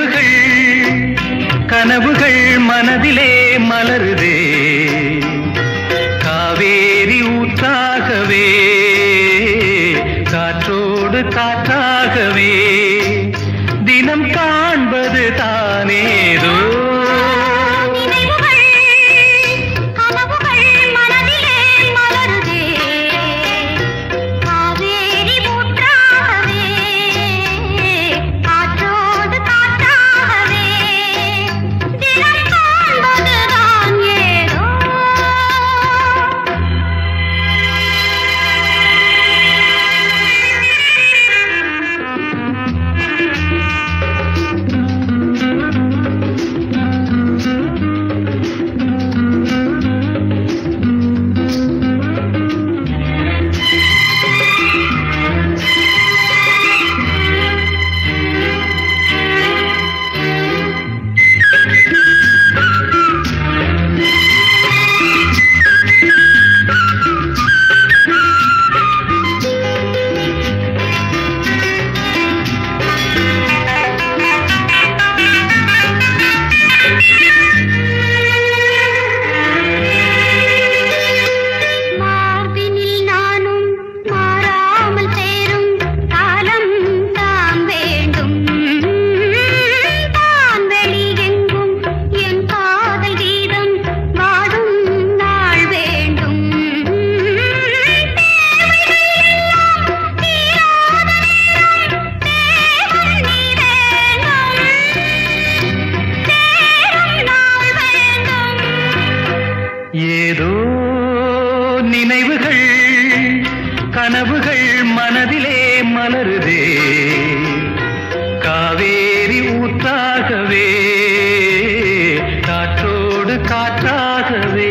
நினைவுகள் கனவுகள் மனதிலே மலருதே காவேரி ஊற்றாகவே காற்றோடு காற்றாகவே தினம் காண்பது தானேதோ நினைவுகள் கனவுகள் மனதிலே மலருதே காவேரி ஊற்றாகவே காற்றோடு காற்றாகவே தினம் காண்பதுதான் ஏதோ மார்பினில் நானும் மாறாமல் சேரும் காலம் தான் வேண்டும் தான் வெளியெங்கும் என் காதல் கீதம் வாடும் நாள் வேண்டும் ஏதோ நினைவுகள் கனவுகள் மனதிலே மலருதே காவேரி ஊற்றாகவே காற்றோடு காற்றாகவே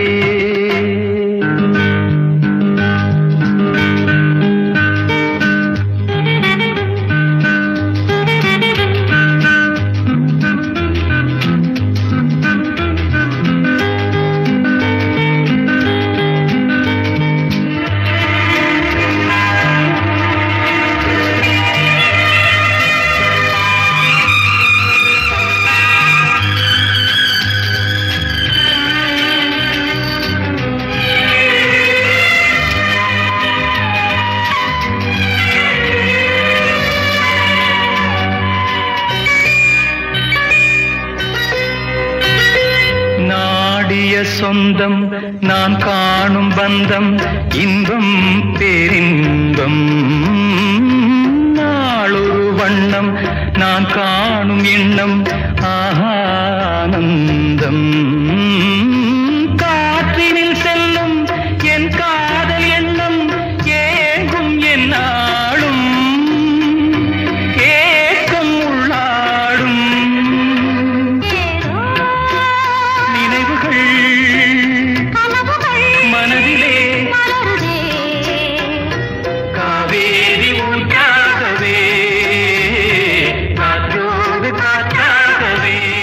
நாடிய சொந்தம் நான் காணும் பந்தம் இன்பம் பேரின்பம் நாளொரு வண்ணம் நான் காணும் எண்ணம் ஆனந்தம் காற்றினில் செல்லும் என் காதல் எண்ணம் ஏங்கும் என் நாளும் ஏக்கம் உள்ளாடும் நினைவுகள் மனதிலே காவேரி ஊற்றாகவே காற்றோடு காற்றாகவே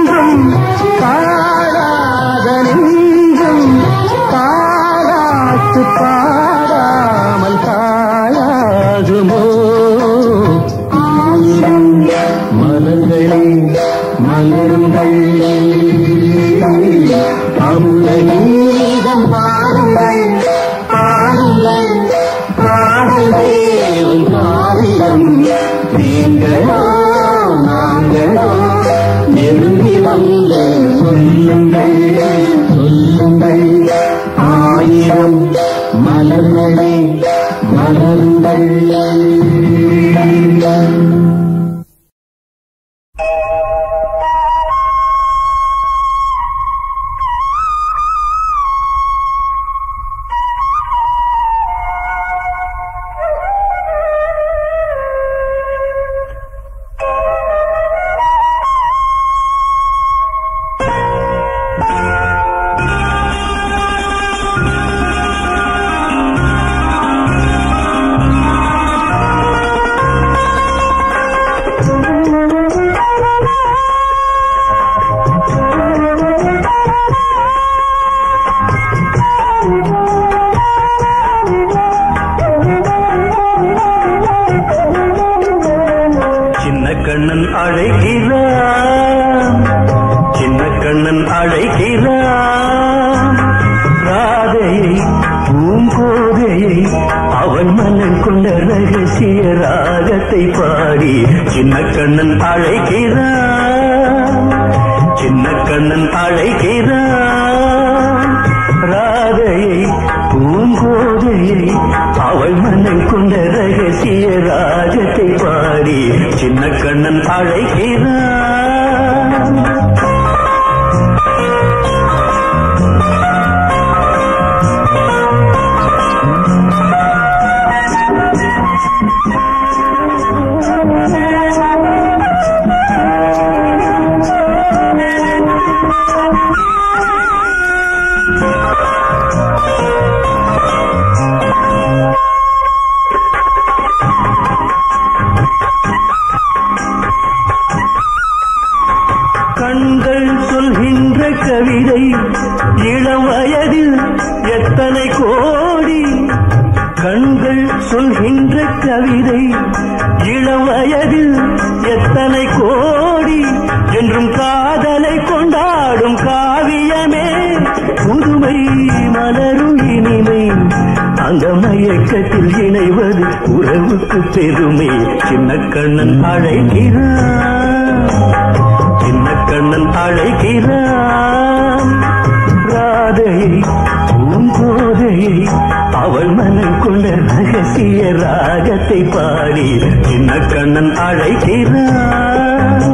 என்றும் பாடாத நெஞ்சும் பாராட்டு பாடாமல் தாழாகுமோ ஆயிரம் மலர்களே மலருங்கள் அமுத நீதம் பாருங்கள் பாருங்கள் பாடல் தேவன் பாரிடம் நீங்களோ நாங்களோ நெருங்கி வந்து சொல்லுங்கள் சொல்லுங்கள் ஆயிரம் மலர்களே மலருங்கள் சின்ன கண்ணன் அழைக்கிறான் சின்ன கண்ணன் அழைக்கிறான் ராதையை பூங்கோதையை அவன் மன்னன் கொண்ட ரகசிய ராகத்தை பாடி சின்ன கண்ணன் அழைக்கிறான் சின்ன கண்ணன் அழைக்கிறான் ராதையை பூங்கோதையை அவள் மன்னன் கொண்ட ரகசிய ராகத்தை பாடி சின்ன கண்ணன் அழைக்கிறான் கண்கள் சொல்கின்ற கவிதை இளம் வயதில் எத்தனை கோடி கண்கள் சொல்கின்ற கவிதை இளம் வயதில் எத்தனை கோடி என்றும் காதலை கொண்டாடும் காவியமே புதுமை மலரும் இனிமை அந்த மயக்கத்தில் இணைவது உறவுக்கு பெருமை சின்ன கண்ணன் அழைக்கிறான் சின்ன கண்ணன் அழைக்கிறான் ராதையை பூங்கோதையை அவள் மனம் கொண்ட ரகசிய ராகத்தை பாடி சின்ன கண்ணன் அழைக்கிறான்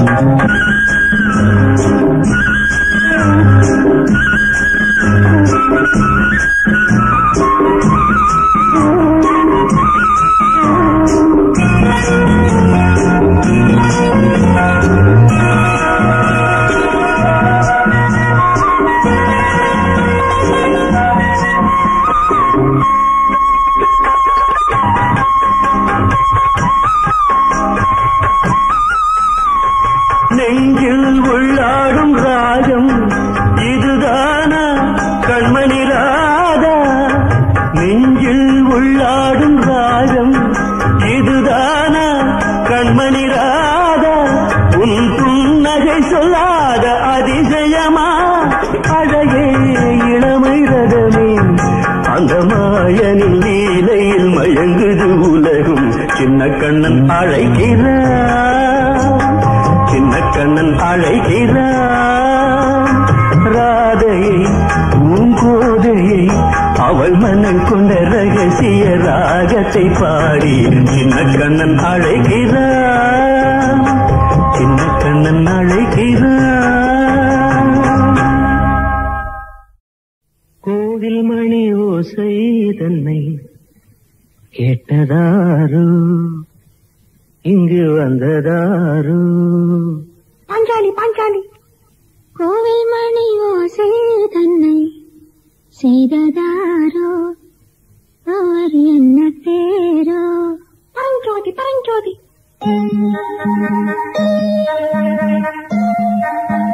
நெஞ்சில் உள்ளாடும் ராகம் இதுதானா கண்மணி ராதா நெஞ்சில் உள்ளாடும் ராகம் இதுதானா கண்மணி ராதா உன் புன்னகை சொல்லாத அதிசயமா அழகே இளமை ரதமே அந்த மாயனின் லீலையில் மயங்குது உலகும் சின்ன கண்ணன் அழைக்கிறான் சின்ன கண்ணன் அழைக்கிறான் ராதையை பூங்கோதையை அவள் மனம் கொண்ட ரகசிய ராகத்தை பாடி சின்ன கண்ணன் அழைக்கிறான் சின்ன கண்ணன் அழைக்கிறான் கோவில் மணி ஓசை தன்னை கேட்டதாரோ இங்கு வந்ததாரோ பாஞ்சாலி பாஞ்சாலி கோவில் மணி ஓசை தன்னை செய்ததாரோ அவர் என்ன பேரோ பரஞ்சோதி பரஞ்சோதி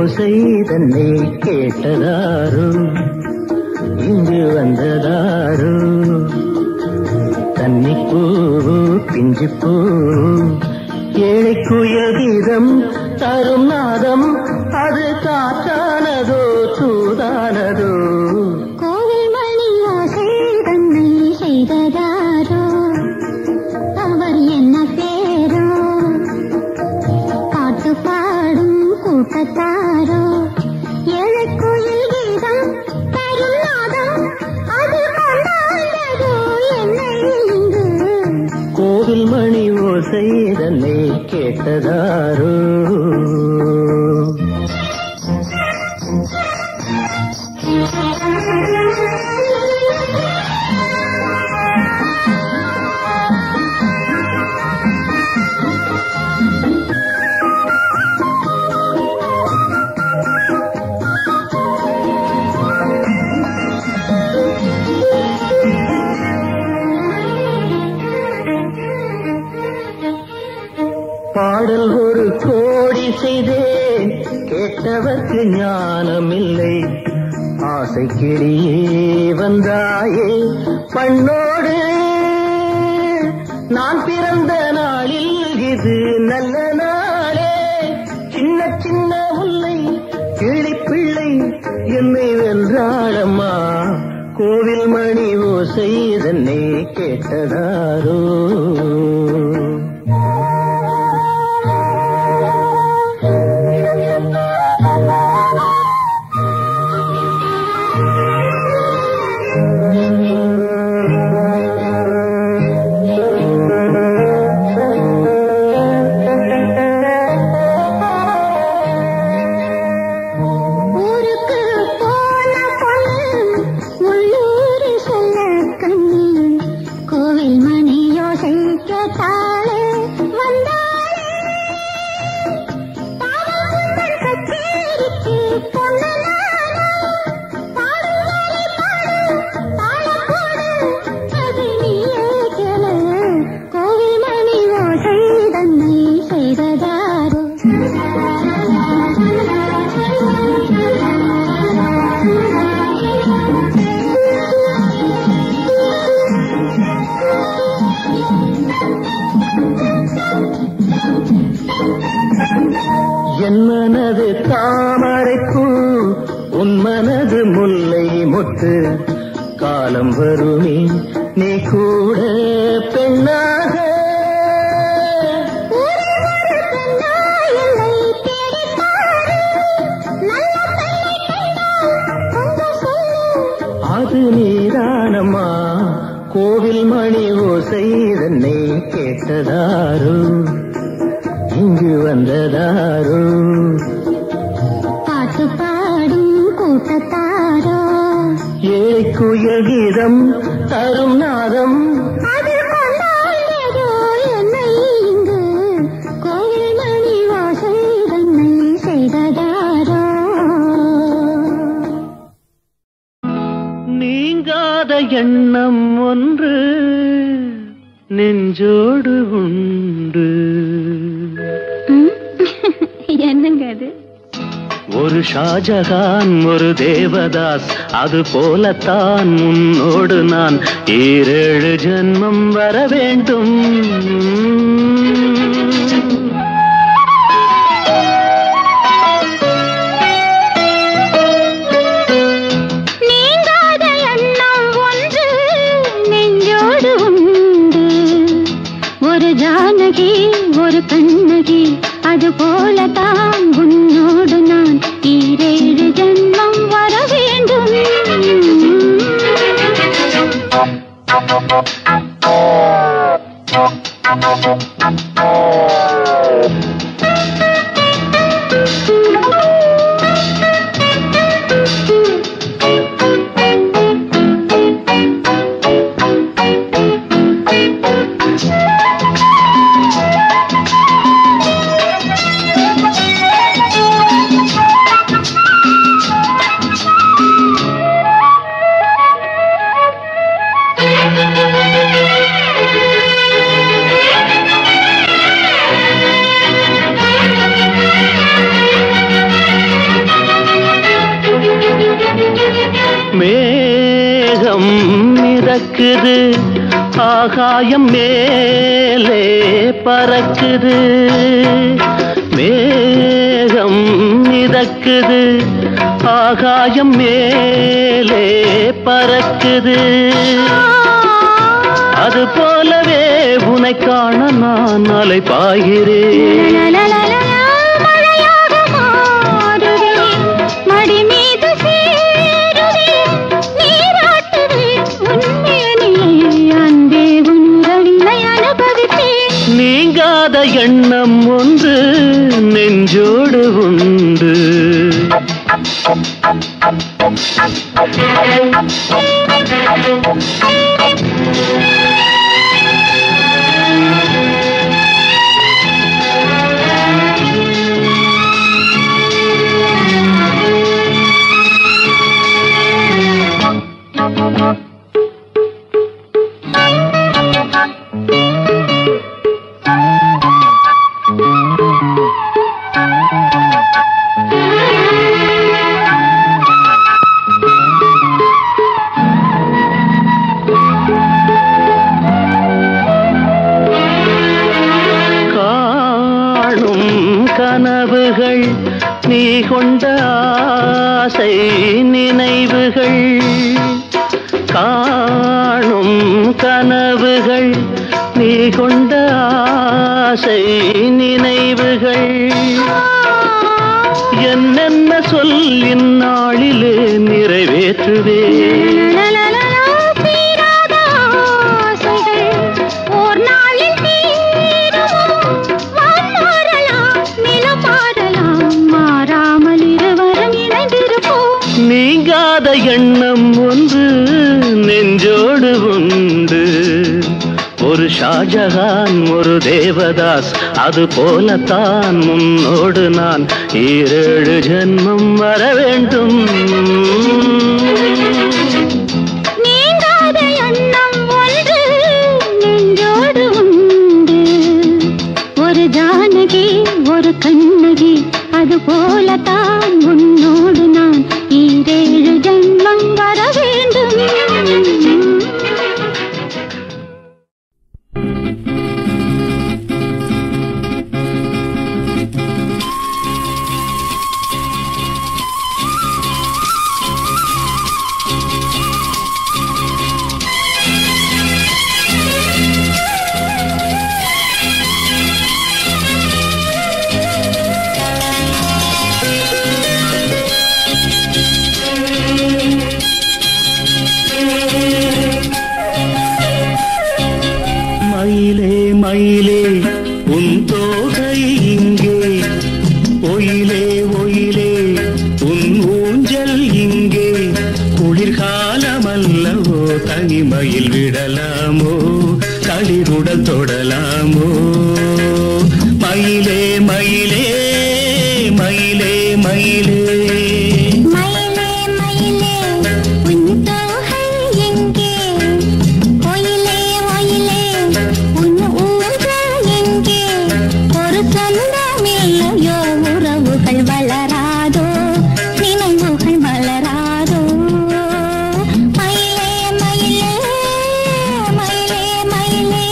ஓசை தன்னை கேட்டதாரோ இங்கு வந்ததாரோ தன்னிப்பூ பிஞ்சிப்பூ ஏழைக்குயில் கீதம் தரும் நாதம் அது காற்றானதோ சூதானதோ கோவில் மணி ஓசை தன்னை செய்ததாரோ அவர் என்ன பேரோ பாட்டு பாடும் கூட்டத்தாரோ ஏழை கோயில் கீதம் தரும் நாதம் அது கொண்டாடுதோ என்னை இங்கு கோவில் மணி ஓசை தன்னை கேட்டதாரோ பாடல் ஒரு கோடி செய்தேன் கேட்டவர்க்கு ஞானமில்லை ஆசை கிளியே வந்தாயே பண்ணோடு நான் பிறந்த நாளில் இது நல்ல நாளே சின்ன சின்ன முல்லை கிளி பிள்ளை என்னை வென்றாளம்மா கோவில் மணி ஓசை தன்னை கேட்டதாரோ ஊருக்கு போன பொண்ணு உள்ளூர் சொல்ல கண்ணு கோவில் மணி யோசை கேட்டாளே வந்தாளே பாவங்கள் கச்சேரிக்கு பொண்ணு நானா? பாடுவாரே பாடு, தாளம் போடு, அது நீயே கேளு. கோவில் மணி யோசை தன்னை செய்ததாரோ என் மனது தாமரைப்பூ உன் மனது முல்லை மொட்டு காலம் வருமே நீ கூட பெண்ணாக அது நீதானம்மா கோவில் மணி ஓசை தன்னை கேட்டதாரோ இங்கு வந்ததாரோ பாட்டு பாடும் கூட்டத்தாரோ ஏழைக்குயல் கீதம் தரும் நாதம் அது கொண்டாடியதோ என்னை இங்கு கோவில் மணி வாசை தன்னை செய்ததாரோ நீங்காத எண்ணம் ஒன்று நெஞ்சோடு உண்டு என்னங்க அது ஒரு ஷாஜகான் ஒரு தேவதாஸ் அது போலத்தான் உன்னோடு நான் ஈரேழு ஜென்மம் வர வேண்டும் நீங்காத எண்ணம் ஒன்று நெஞ்சோடு உண்டு ஒரு ஜானகி ஒரு கண்ணகி அது போலதான் உன்னோடு நான் ஈரேழு ஜென்மம் வர வேண்டும் மிதக்குது ஆகாயம் மேலே பறக்குது மேகம் மிதக்குது ஆகாயம் மேலே பறக்குது அது போலவே உனை காண நான் அலை பாய்கிறேன் லலலலலா, மழையாக மாறுதே, மடி மீது சேருதே, நீராட்டுதே, உன்மேனியை அன்பே உன்களை அனுபவித்தேன் நீங்காத எண்ணம் ஒன்று நெஞ்சோடு உண்டு காணும் கனவுகள் நீ கொண்ட ஆசை நினைவுகள் காணும் கனவுகள் நீ கொண்ட ஆசை நினைவுகள் என்னென்ன சொல்லின் நாளிலே நிறைவேற்றுவேன் லலலலலா, தீராத ஆசைகள் ஓர் நாளில் தீருமோ? வான் மாறலாம், நிலம் மாறலாம், மாறாமல் இருவரும் இணைந்திருப்போம் நீங்காத எண்ணம் ஒன்று நெஞ்சோடு உண்டு ஒரு ஷாஜகான் ஒரு தேவதாஸ் அது போலத்தான் முன்னோடு நான் ஈரேழு ஜென்மம் வர வேண்டும் நீங்காத எண்ணம் ஒன்று நெஞ்சோடு உண்டு ஒரு ஜானகி ஒரு கண்ணகி அது போலத்தான் உன்னோடு நான் ஈரேழு ஜென்மம் வர வேண்டும் மயிலே மயிலே உன் தோகை இங்கே ஒயிலே ஒயிலே உன் ஊஞ்சல் இங்கே குளிர்காலமல்லவோ தனிமையில் விடலாமோ களிருடல் தொடலாமோ மயிலே மயிலே மயிலே மயிலே மயிலே மயிலே உன் தோகை எங்கே ஒயிலே ஒயிலே உன் ஊஞ்சல் எங்கே ஒரு சொந்தமில்லையோ உறவுகள் வளராதோ நினைவுகள் மலராதோ மயிலே மயிலே மயிலே மயிலே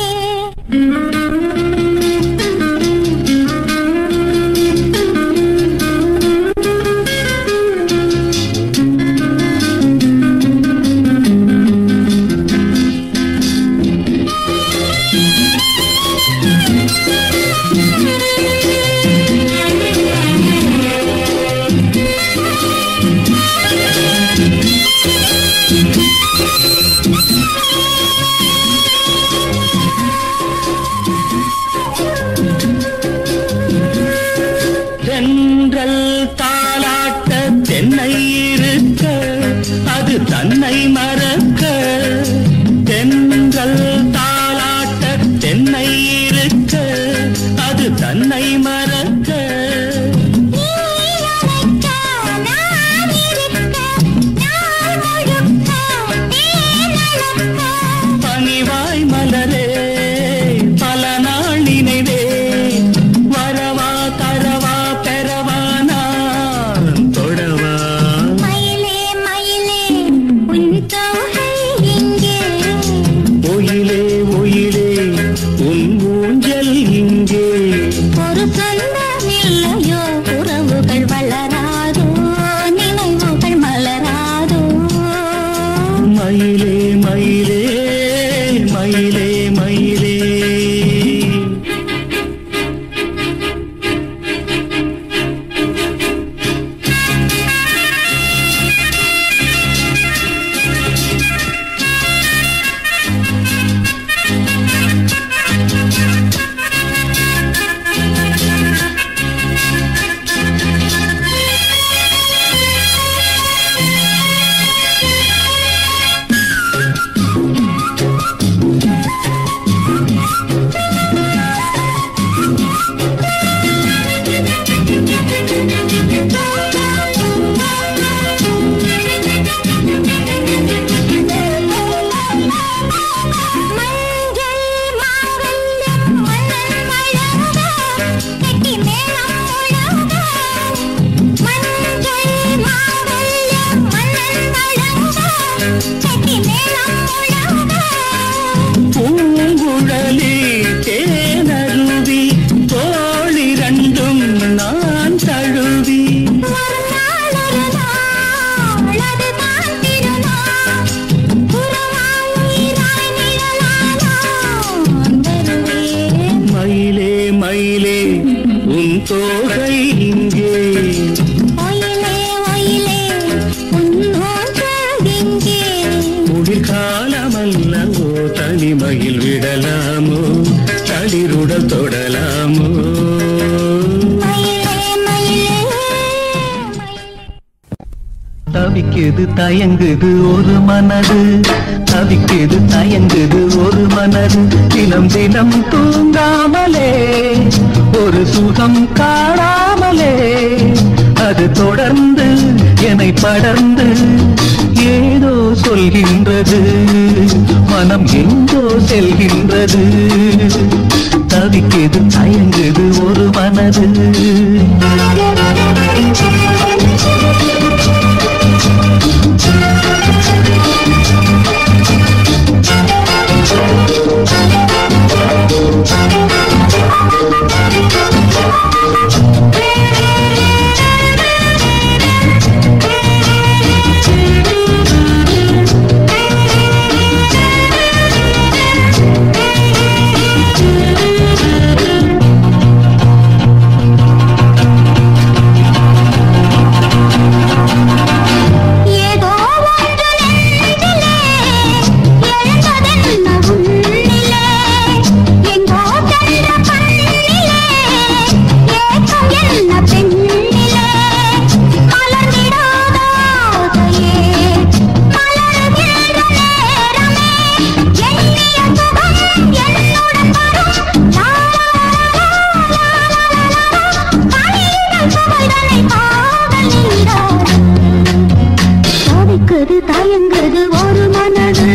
தென்றல் தாலாட்ட தென்னை இருக்க அது தன்னை மறக்க தென்றல் தாலாட்ட தென்னை இருக்க அது தன்னை மறக்க பனிவாய் மலரே பல நாள் நினைவே வரவா தரவா பெறவா நான் தொடவா மயிலே மயிலே உன் தோகை எங்கே தோகை இங்கே ஒயிலே ஒயிலே உன்னோடு எங்கே குளிர்காலமல்லவோ தனிமையில் விடலாமோ தளிருடல் தொடலாமோ மயிலே மயிலே தவிக்குது தயங்குது ஒரு மனது தவிக்குது தயங்குது ஒரு மனது தினம் தினம் தூங்காமலே ஒரு சுகம் காணாமலே அது தொடர்ந்து என்னை படர்ந்து ஏதோ சொல்கின்றது மனம் எங்கோ செல்கின்றது தவிக்குது தயங்குது ஒரு மனது ஏதோ ஒன்று நெஞ்சிலே எழுந்ததென்ன உள்ளிலே எங்கோ சென்ற கண்ணிலே ஏக்கம் என்ன பெண்ணிலே மலர்ந்திடாத ஆசையே மலருகின்ற நேரமே எண்ணிய சுகம் என்னுடன் வரும் லா, லா, லா, லா, லா, லா, லா. பனியிடல் சுவைதனை காதல் நீராடும் தவிக்குது தயங்குது ஒரு மனது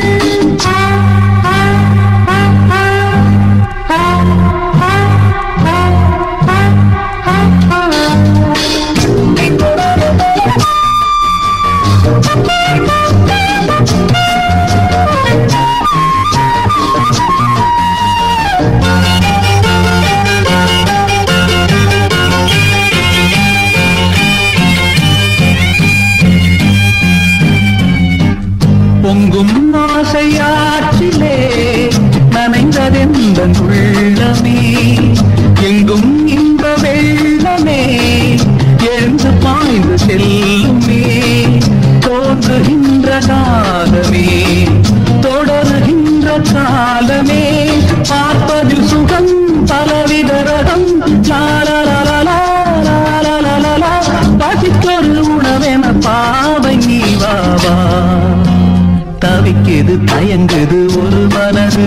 பொங்கும் ஆசையாற்றிலே நனைந்ததெந்த உள்ளமே எங்கும் இந்த வெள்ளமே எழுந்து பாய்ந்து செல்லுமே தோன்றுகின்ற காலமே தொடருகின்ற காலமே பார்ப்பதில் சுகம் பலவித ரகம் லாலலலலா, லாலலலலா. பசிக்கொரு உணவென பாவை நீ வாவா தவிக்குது தயங்குது ஒரு மனது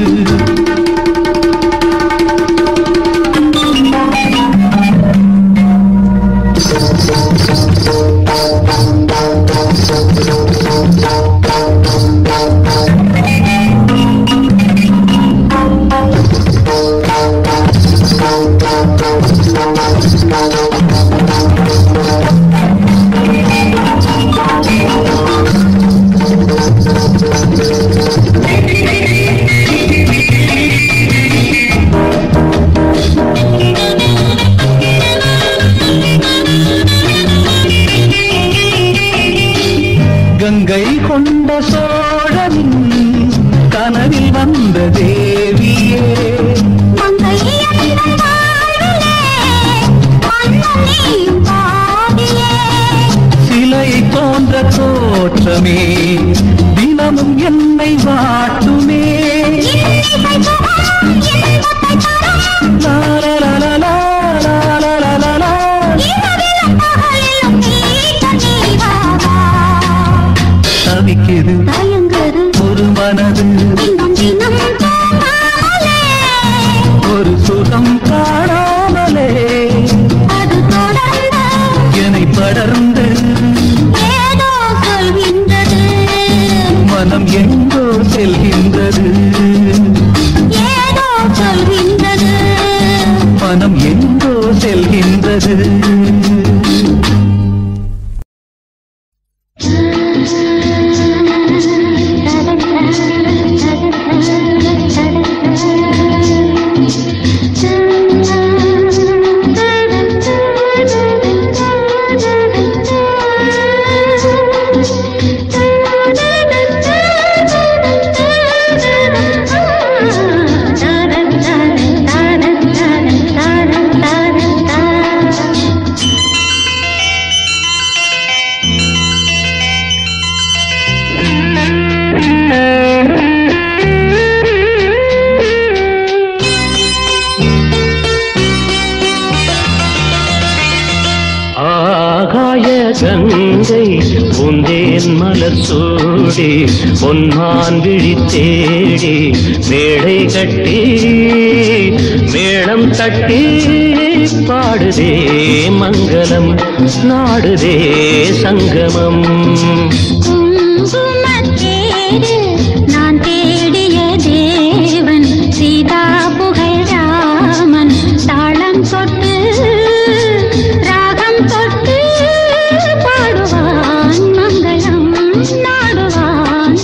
கங்கை கொண்ட சோழனின் கனவில் வந்த தேவியே மங்கை அந்தன் வாழ்விலே மன்னன் நீயும் பாதியே சிலை போன்ற தோற்றமே தினமும் என்னை வாட்டுமே இன்னிசை சுகம் இன்பத்தை தரும் லாலலலலா, லாலலலலா. இரவிலும் பகலிலும் நீட்ட நீவாவா தவிக்குது தயங்குது ஒரு மனது இன்னும் தினம் தூங்காமலே ஒரு சுகம் காணாமலே அது தொடர்ந்து என்னை படர்ந்து ஏதோ சொல்கின்றது மனம் எங்கோ செல்கின்றது ஏதோ சொல்கின்றது மனம் எங்கோ செல்கின்றது Da da da da da da da da da da Ganga பூந்தேன் மலர் சூடி பொன்மான் விழி தேடி மேடை கட்டி மேளம் தட்டி பாடுதே மங்களம் நாடுதே சங்கமம் குங்குமத்தேரு நான் தேடிய தேவன் சீதா புகழ் ராமன் தாளம் தொட்டு ராகம் தொட்டு பாடுவான் மங்களம் நாடுவான்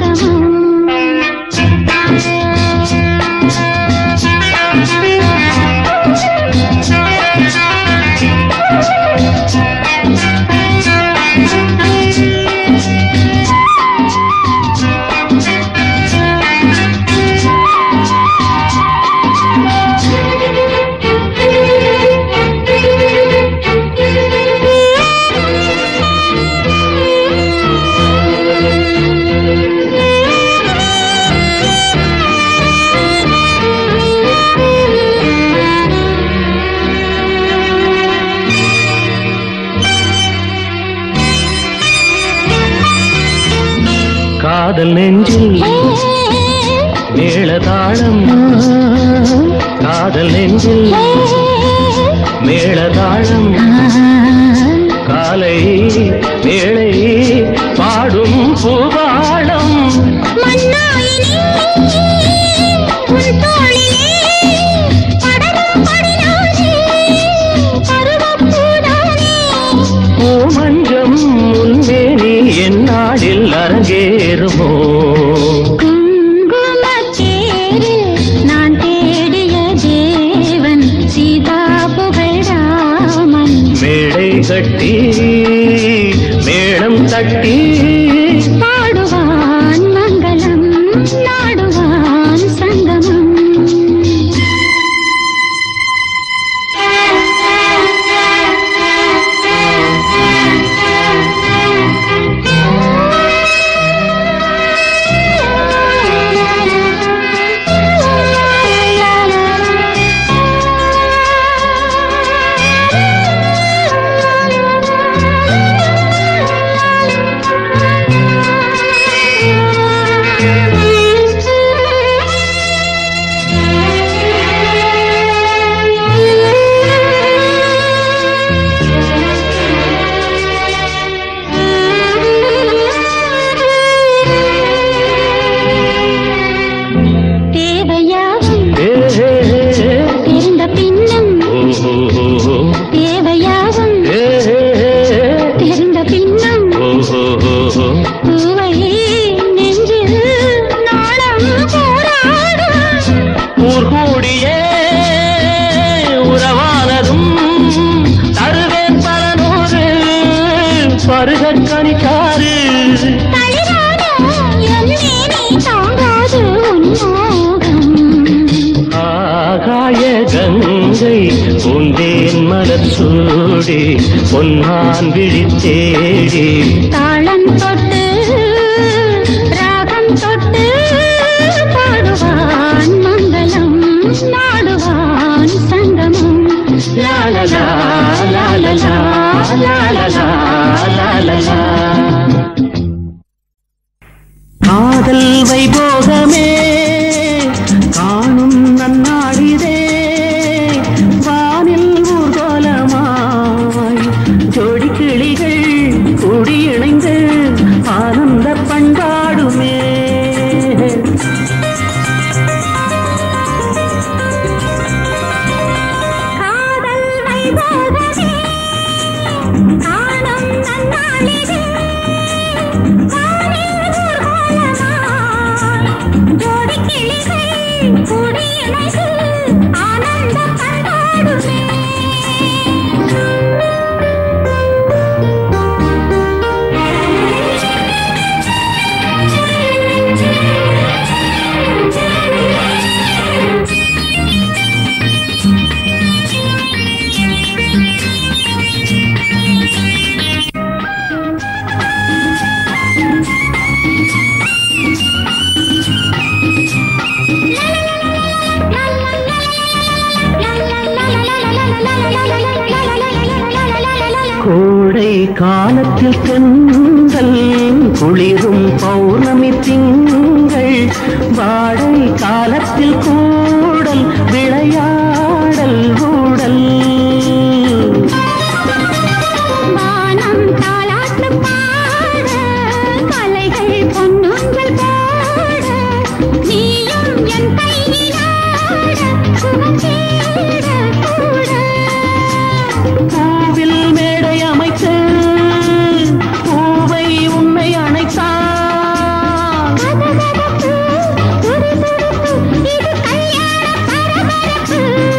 காதல் நெஞ்சில் மேளதாளம் காதல் நெஞ்சில் மேளதாளம் காலை வேளை பாடும் பூபாடம் மன்னாயினி உன் தோளிலே படரும் படினானே பருவப்பூதானே பூமஞ்சம் முன்மேனி எந்நாளில் அரங்கேறுமோ குங்குமத்தேரு நான் தேடிய தேவன் சீதா புகழ் ராமன் மேடை கட்டி மேளம் தட்டி பாடுவான் மங்களம் நாடுவான் சங்கமம் தேவையாகும் ஏ, ஏ, ஏ, தெரிந்த பின்னும் ஓ, ஓ, ஓ, ஓ. தேவையாகும் ஏ, ஏ, ஏ, தெரிந்த பின்னும் ஓ, ஓ, ஓ, ஓ. பூவை நெஞ்சில் நாளம் போராடும் ஊர்கூடியே உறவானதும் தருவேன் பல நூறு பருகற் கனிக்காரு தளிரான என் மேனி தாங்காது உன் மோகம் ஆகாய கங்கை பூந்தேன் மலர் சூடி பொன்னான் விழி தேடி தாளம் தொட்டு ராகம் தொட்டு பாடுவான் மங்களம் நாடுவான் சங்கமம் லாலலா, லாலலா, லாலலா, லாலலா. காதல் வைபோகமே காணும் நன்னாடிதே வானில் ஊர்கோலமாய் ஜோடி கிளிகள் கூடி இணைந்து ஆனந்த பண்பாடுமே காதல் வைபோகமே காணும் நன்னாளிதே வானில் ஊர்வலமாய் ஜோடி கிளிகள் கூடி இணைந்து ஆனந்த பண்பாடுமே கோழி கோடை காலத்தில் தென்றல் குளிரும் பௌர்ணமி திங்கள் வாடை காலத்தில் கூடல் விளையாடல் ஊடல் வானம் தாலாட்டு பாட கலைகள் பொன்னொன்றல் போட நீயும் என் கையிலாட சுகம் தேட கூட பூவில் மேடை அமைத்து பூவை உன்னை அணைத்தான் கதகதப்பு, துடிதுடிப்பு, இது கல்யாண பரபரப்பு.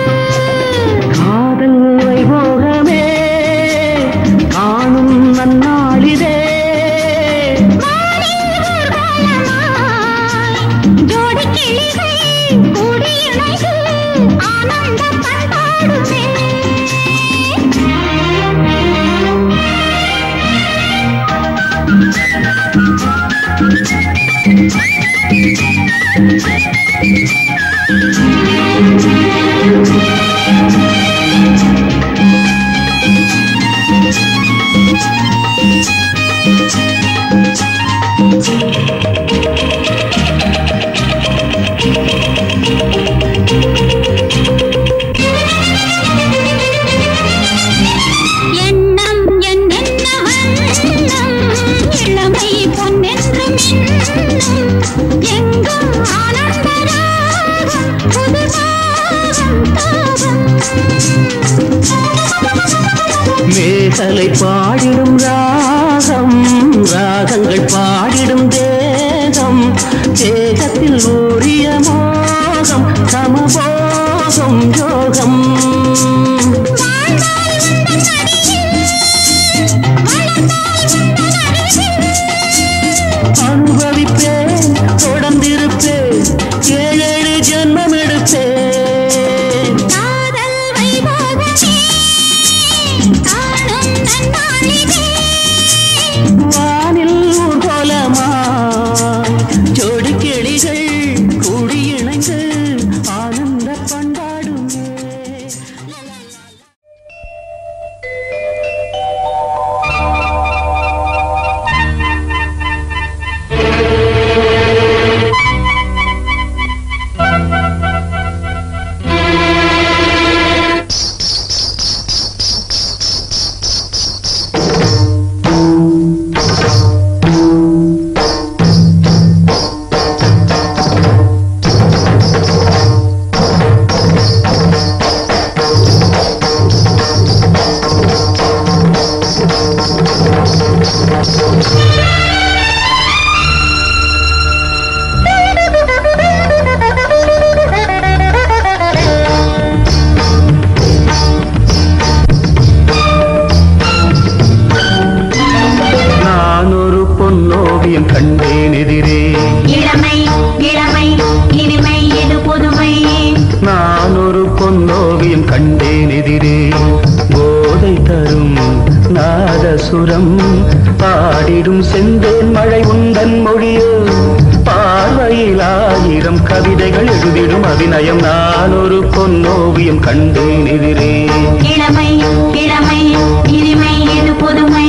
காதல் வைபோகமே காணும் நன்னாளிதே வானில் ஊர்வலமாய் ஜோடி கிளிகள் கூடி இணைந்து ஆனந்த பண்பாடுமே எண்ணம் என்னென்ன வண்ணம் இளமை பொன்னென்று மின்னும் எங்கும் ஆனந்த ராகம் புது ராகம் தாகம் மேகலை பாடிடும் ராகம் ராகங்கள் பாடிடும் தேகம் தேகத்தில் ஊறிய மோகம் சமபோகம் யோகம் வாழ்ந்தால் உந்தன் அடியில் வளர்ந்தால் உந்தன் அருகில் அனுபவிப்பேன் தொடர்ந்திருப்பேன் ஏழேழு ஜென்மம் எடுப்பேன் காதல் வைபோகமே காணும் நன்னாளிதே வானில் ஊர்கோலமாய் ஜோடி கிளிகள் கூடி இணைந்து ஆனந்த பண்பாடுமே நான் ஒரு பொன்னோவியம் கண்டேன் எதிரே இளமை இளமை இனிமை இது புதுமை நான் ஒரு பொன்னோவியம் கண்டேன் எதிரே போதை தரும் நாதசுரம் பாடிடும் செந்தேன் மழை உந்தன் மொழியோ பார்வையில் ஆயிரம் கவிதைகள் எழுதிடும் அபிநயம் நான் ஒரு பொன்னோவியம் கண்டேன் எதிரே இளமை இளமை இனிமை இது புதுமை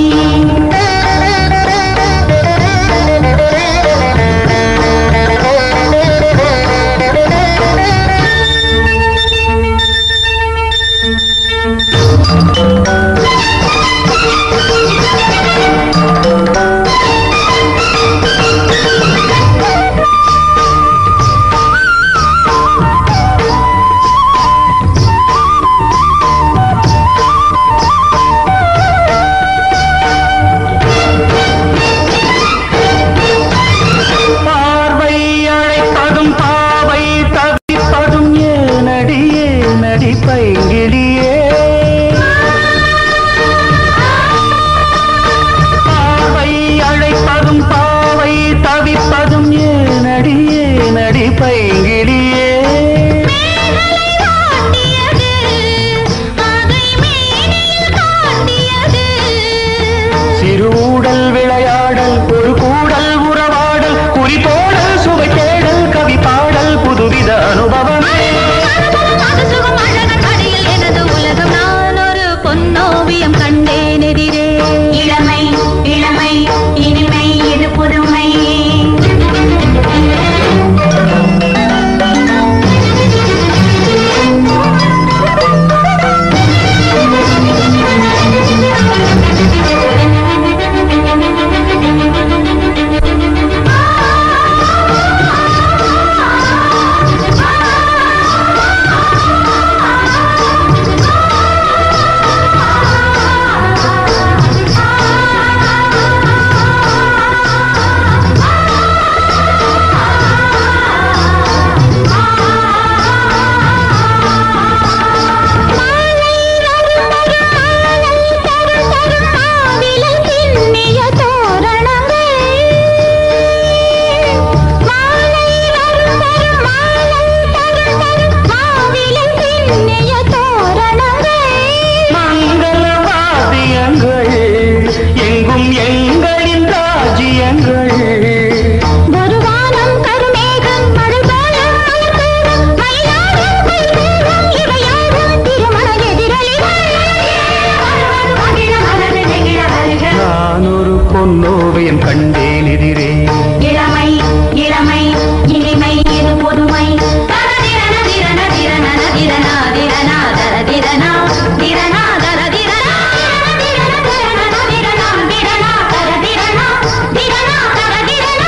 திரணா தர திரணா திரணா தர திரணா திரணா திரணா திரணா திரணா தர திரணா திரணா தர திரணா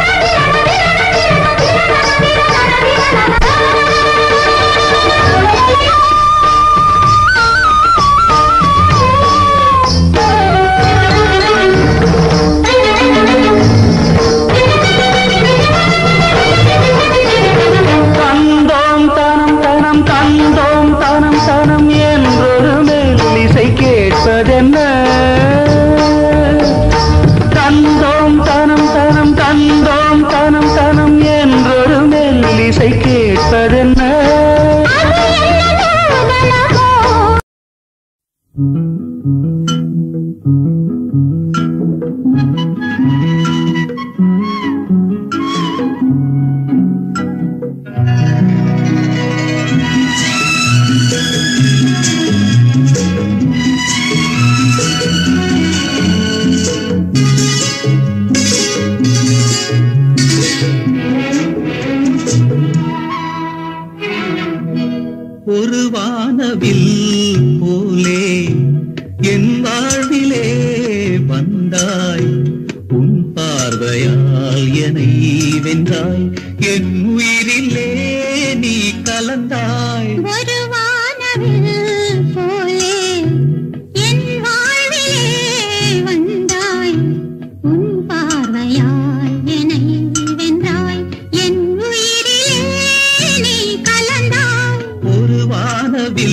தந்தோம் தனம் தனம் தந்தோம் தனம் தனம் என்றொரு மெல்லிசை கேட்பதென்ன தந்தோம் தனம் தனம் தந்தோம் தனம் தனம் என்றொரு மெல்லிசை கேட்பதென்ன ஒரு வானவில் போலே என் வாழ்விலே வந்தாய் உன் பார்வையால் என்னை வென்றாய் என் உயிரிலே நீ கலந்தாய் ஒரு வானவில் போலே என் வாழ்விலே வந்தாய் உன் பார்வையால் என்னை வென்றாய் என் உயிரிலே நீ கலந்தாய் ஒரு வானவில்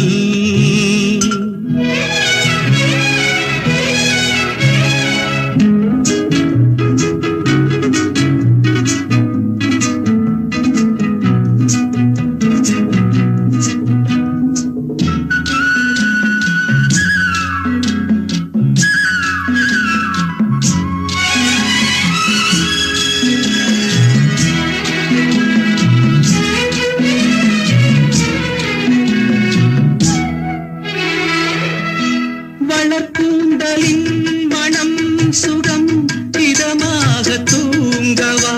வளர்க்கூந்தலின் மனம் சுகம் இதமாக தூங்கவா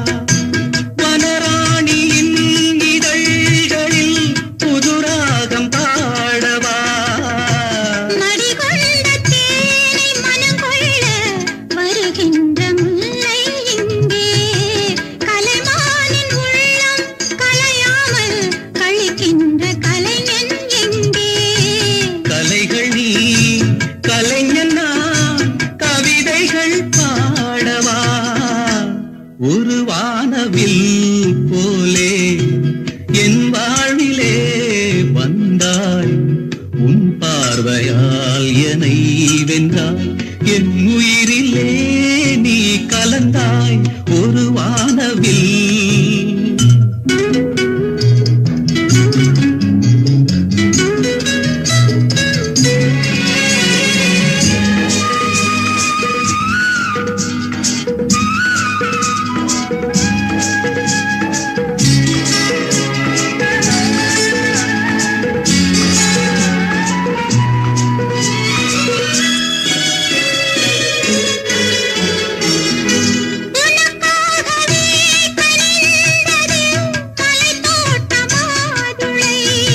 வனராணியின் இதழ்களில் புதுராகம் பாடவா மடிகொண்ட தேனை மனம் கொள்ள வருகின்ற முல்லை இங்கே கலைமானின் உள்ளம் கலையாமல் கழிக்கின்ற கலைஞன் எங்கே கலைகள் நீ கலைஞன் நான் கவிதைகள் பாடவா ஒரு வானவில் போலே என் வாழ்விலே வந்தாய் உன் பார்வையால் என்னை வென்றாய் என் உயிரிலே நீ கலந்தாய் ஒரு வானவில் உனக்காகவே கனிந்தது கலைத்தோட்ட மாதுளை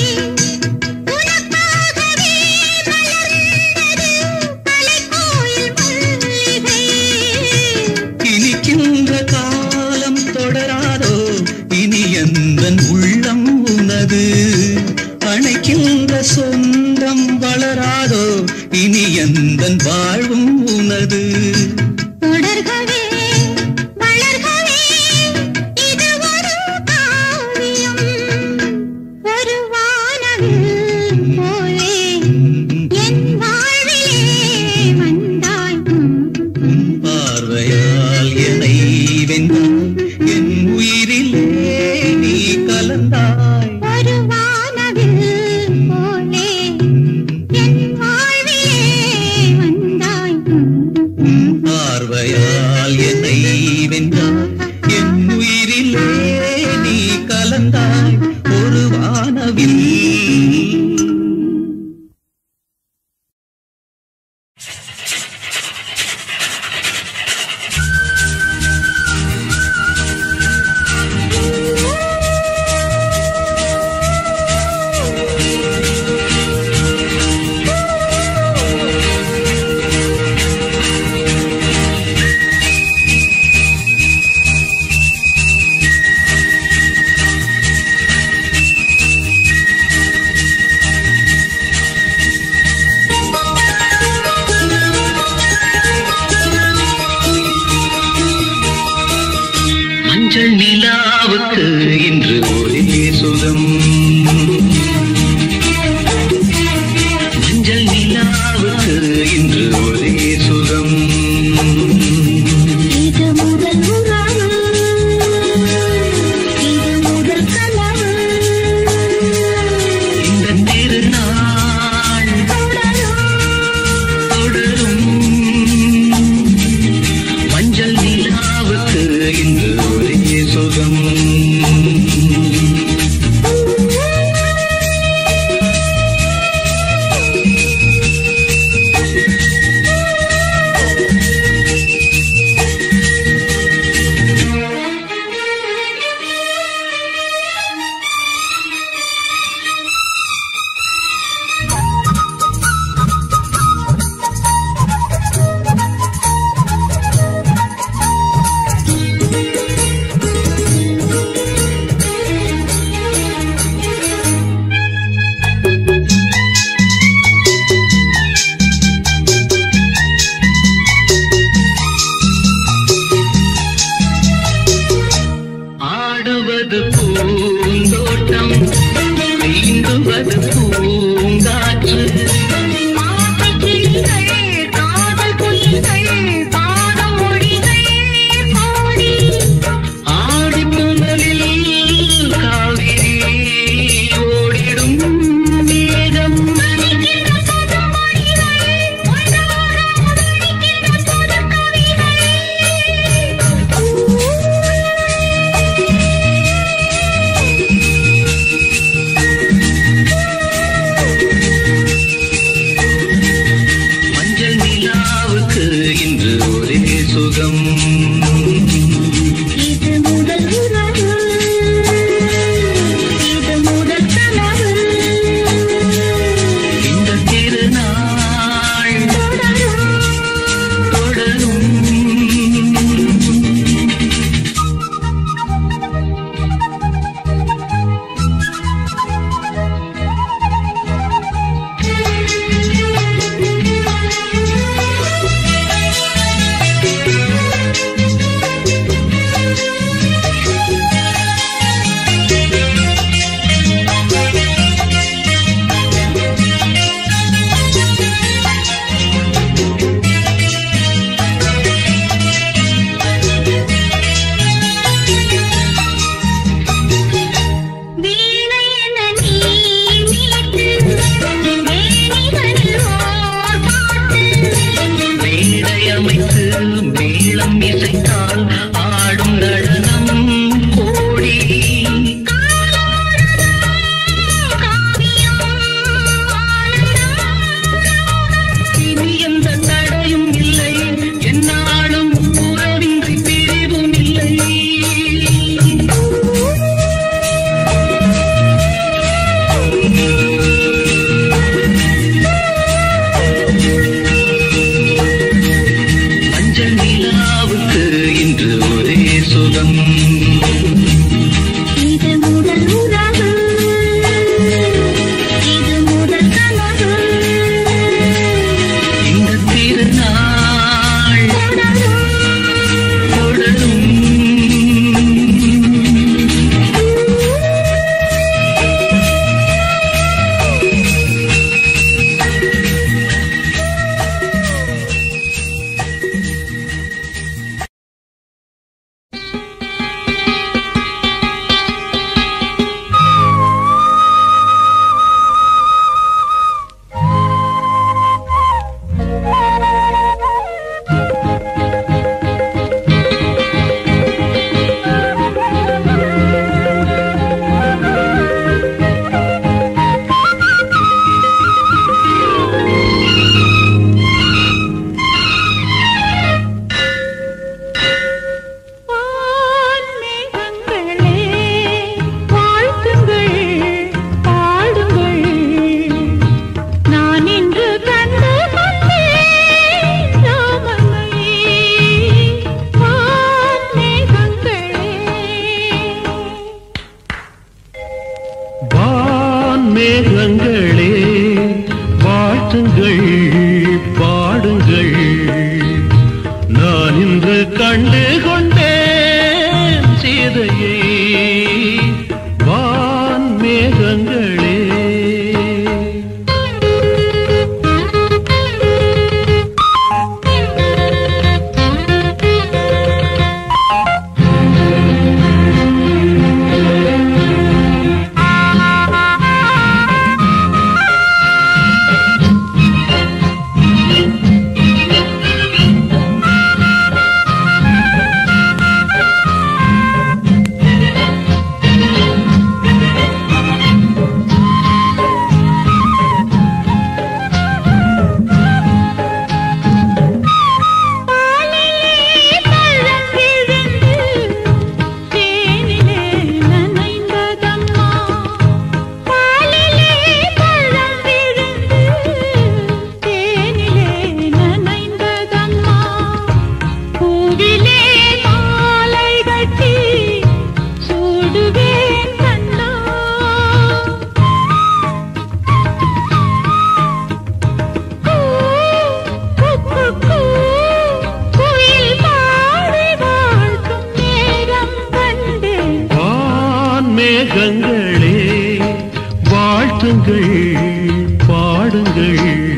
உனக்காகவே மலர்ந்தது கலைக்கோயில் மல்லிகை இனிக்கின்ற காலம் தொடராதோ இனி எந்தன் உள்ளம் உனது அணைக்கின்ற சொந்தம் வளராதோ இனி எந்தன் வாழ்வும் உனது தொடர்கவே வளர்கவே இது ஒரு காவியம் ஒரு வானவில் போலே என் வாழ்விலே வந்தாய் உன் பார்வையால் என்னை வென்றாய் என் உயிரிலே நீ கலந்தாய் ஒரு வானவில் போலே என் வாழ்விலே வந்தாய் உன் பார்வையால் என்னை வென்றாய் என் உயிரிலே நீ கலந்தாய் ஒரு வானவில் பாடு பூங்காற்று ஆசைக் கிளிகள், காதல் குயில்கள், பாதம் மொழிகள் பாடி ஆடி புனலில் காவிரி ஓடிடும் மேகம் மணிக்கின்ற பதமொழிகள், ஒன்றாக உதடுகின்ற புதுக்கவிகள். மஞ்சள் நிலாவுக்கு இன்று ஒரே சுகம் இது முதல் உறவு இது முதல் கனவு இந்த திருநாள் தொடரும் தொடரும் வீணை என நீ மீட்டு வேணிகளில் ஓர் பாட்டு மேடை அமைத்து மேளம் இசைத்தால் ஆடும் நடனம் கோடி இனி எந்த தடையும் இல்லை என்னாலும் உறவின்றி பிரிவும் இல்லை மஞ்சள் நிலாவுக்கு இன்று ஒரே சுகம் இது முதல் உறவு இது முதல் கனவு இந்த திருநாள் தொடரும் வான்மேகங்களே, வாழ்த்துங்கள், பாடுங்கள். நான் இன்று கண்டு கொண்டேன் ராமனை. வான்மேகங்களே, வான் மேகங்களே வாழ்த்துங்கள் பாடுங்கள் நான் இன்று கண்டு கொண்டேன் சீதையை வான் மேகங்களே மேகங்களே வாழ்த்துங்கள் பாடுங்கள்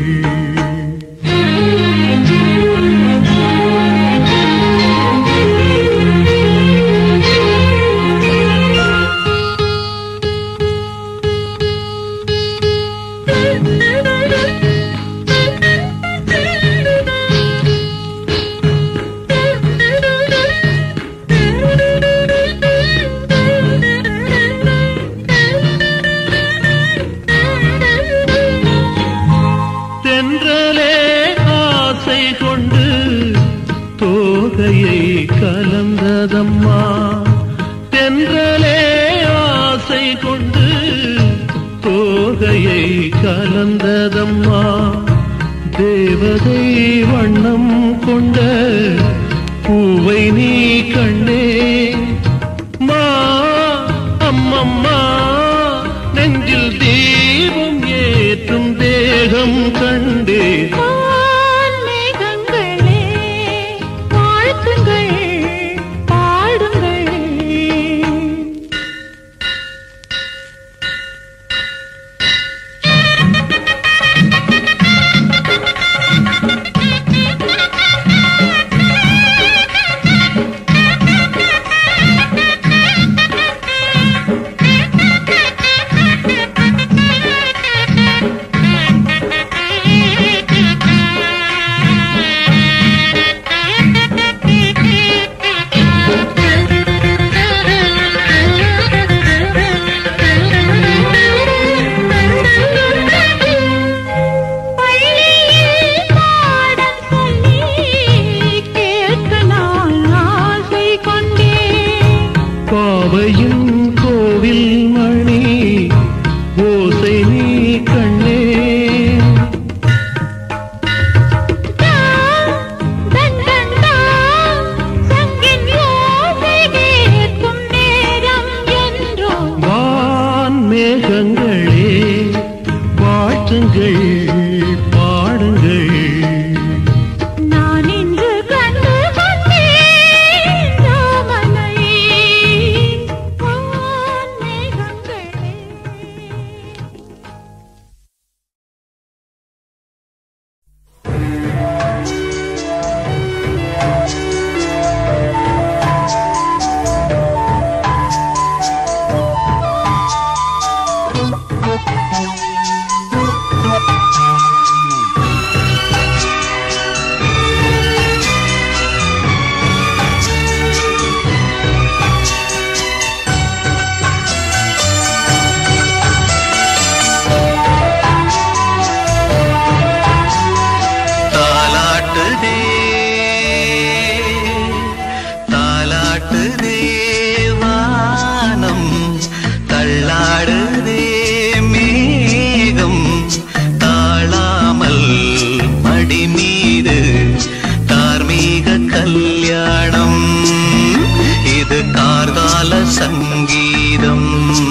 தென்றலே ஆசை கொண்டு தோகையை கலந்ததம்மா தென்றலே ஆசை கொண்டு தோகையை கலந்ததம்மா தேவதை வண்ணம் கொண்ட பூவை நீ கண்டே மா அம்மம்மா நெஞ்சில் தீபம் ஏற்றும் தேகம் கண்டே வான்மேகங்களே, வாழ்த்துங்கள், பாடுங்கள் பள்ளியில் பாடம் சொல்லி கேட்க நான் ஆசை கொண்டேன் பாவையின் கோவில் மணி ஓசை நீ கண்ணே தன் தன் தான் சங்கின் ஓசை கேட்கும் நேரம் என்றோ வான் மேகங்களே வாழ்த்துங்கள் பாடுங்கள் நான் இன்று கண்டு கொண்டேன் ராமனை வான்மேகங்களே தாலாட்டுதே தாலாட்டுதே வானம் தள்ளாடுதே மேகம் தாழாமல் மடி மீது தார்மீக கல்யாணம் இது கார்கால சங்கீதம்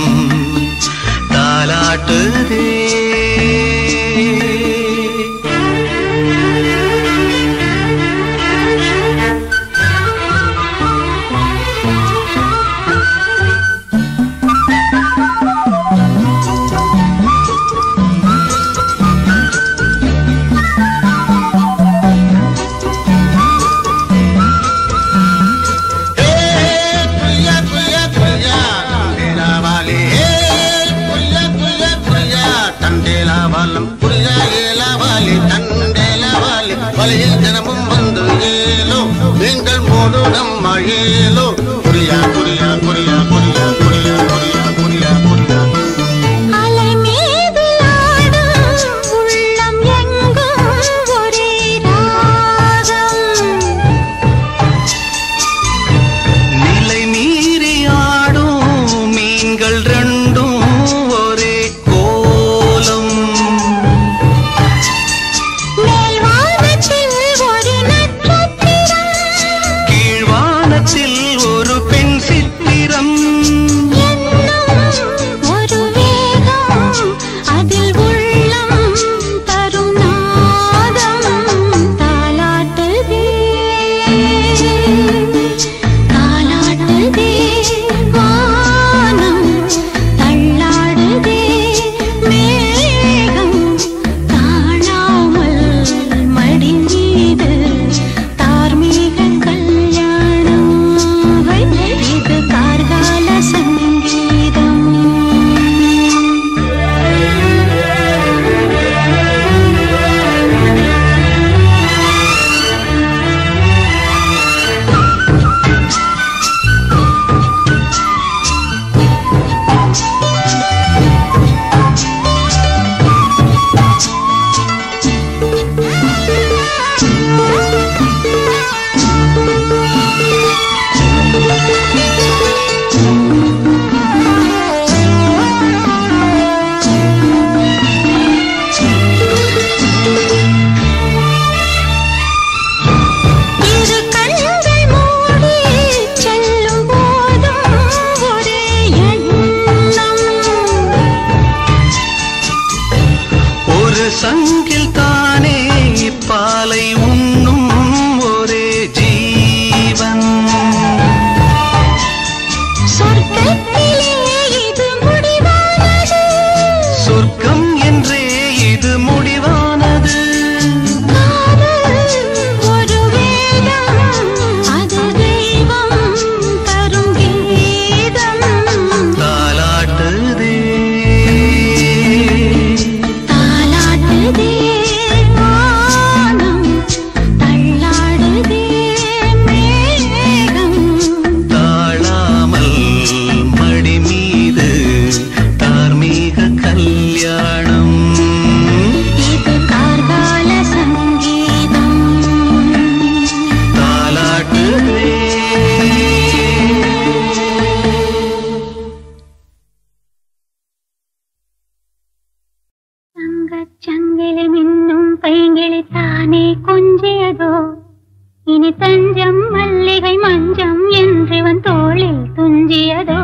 தாலாட்டுதே குய்யா குய்யா குய்யா தண்டேலா வாலே குய்யா குய்யா குய்யா தண்டேலா வாலம் குய்யா ஏலா வாலே தண்டேலா வாலே வலையில் தினமும் வந்து ஏலோ நீங்கள் மோடு நம்ம ஏலோ குரியா குரியா குரியா குரியா குரியா குரியா குரியா குரியா அலை மீது ஆடும் உள்ளம் எங்கும் ஒரே ராகம் நிலை மீறி ஆடும் மீன்கள் ரெண்டும் ஒரே கோலம் ஒரு சங்கில் தானே பாலை உண்ணும் ஒரே ஜீவன் சொர்க்கத்திலே இது முடிவானது சொர்க்கம் என்றே இது முடிவானது காதல் ஒரு வேதம் அது தெய்வம் தரும் கீதம் தாலாட்டுதே தாலாட்டுதே வானம் தள்ளாடுதே மேகம் தாழாமல் மடி மீது தார்மீக கல்யாணம் இது கார்கால சங்கீதம் தாலாட்டுதே தங்கச் சங்கிலி மின்னும் பைங்கிளி தானே கொஞ்சியதோ இனி தஞ்சம் மல்லிகை மஞ்சம் என்றிவன் தோளில் துஞ்சியதோ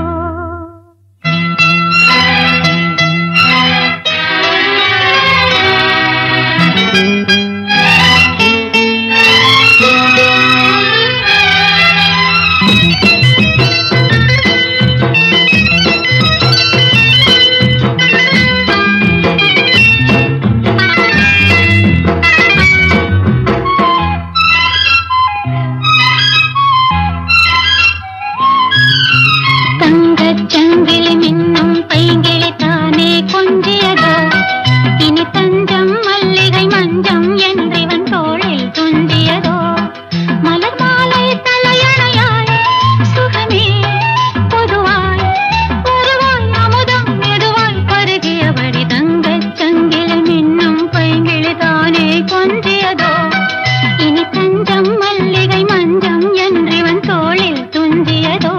தங்கச் சங்கிலி மின்னும் பைங்கிளி தானே கொஞ்சியதோ இனி தஞ்சம் மல்லிகை மஞ்சம் என்றிவன் தோளில் துஞ்சியதோ மலர் மாலை தலையணையாய் சுகமே பொதுவாய் பொதுவாய் அமுதம் மெதுவாய் பருகியபடி தங்கச் சங்கிலி மின்னும் பைங்கிளி தானே கொஞ்சியதோ இனி தஞ்சம் மல்லிகை மஞ்சம் என்றிவன் தோளில் துஞ்சியதோ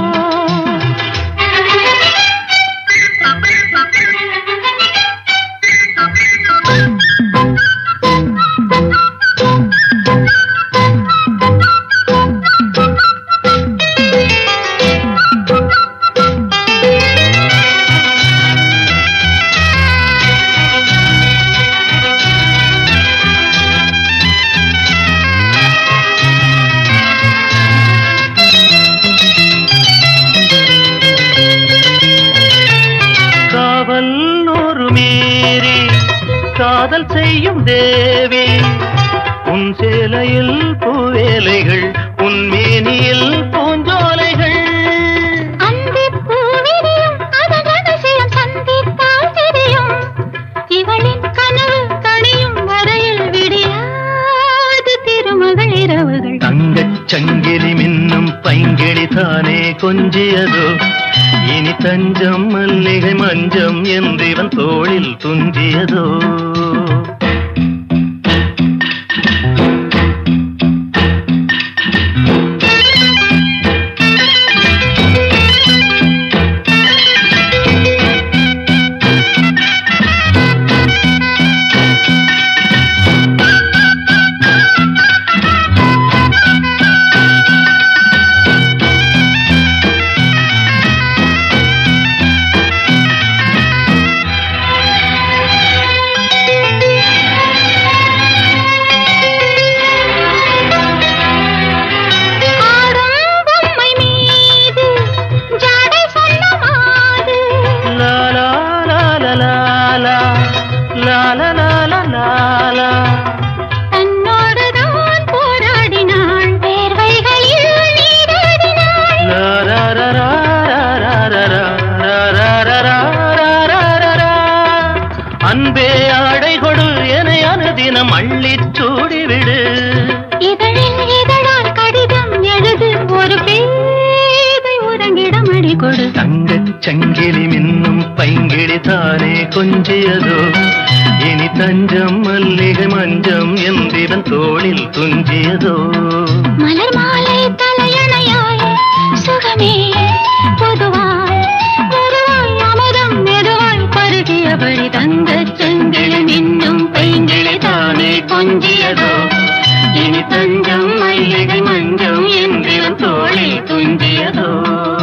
காவல் நூறு மீறி காதல் செய்யும் தேவி உன் சேலையில் பூவேலைகள் உன் மேனியில் பூஞ்சோலைகள் அந்திப் பூவிரியும் அதன் ரகசியம் சந்தித்தால் தெரியும். இவளின் கனவு கனியும் வரையில் விடியாது திருமகள் இரவுகள் தங்கச் சங்கிலி மின்னும் பைங்கிளி தானே கொஞ்சியதோ இனி தஞ்சம் மல்லிகை மஞ்சம் என்றிவன் தோளில் துஞ்சியதோ ஆடும் பொம்மை மீது ஜாடை சொல்ல மாது. லா லா லா லா லா லா. லா லா லா லா லா லா. தன்னோடுதான் போராடினாள் வேர்வைகளில் நீராடினாள் லா ரா ரா ரா ரா ரா ரா ரா ரா ரா ரா ரா ரா ரா ரா. அன்பே ஆடை கொடு என அனுதினம் அள்ளிச் சூடிவிடு இதழில் இதழால் கடிதம் எழுது ஒரு பேதை உறங்கிடம் அடி கொடு தங்கச் சங்கிலி மின்னும் பைங்கிளி தானே கொஞ்சியதோ இனி தஞ்சம் மல்லிகை மஞ்சம் என்றிவன் தோளில் துஞ்சியதோ மலர் மாலை தலையணையாய் சுகமே பொதுவாய் பொதுவாய் அமுதம் மெதுவாய் பருகியபடி தங்கச் செங்கிழி நின்னும் பைங்கிளி தானே கொஞ்சியதோ இனி தஞ்சம் மல்லிகை மஞ்சம் என்றிவன் தோளில் துஞ்சியதோ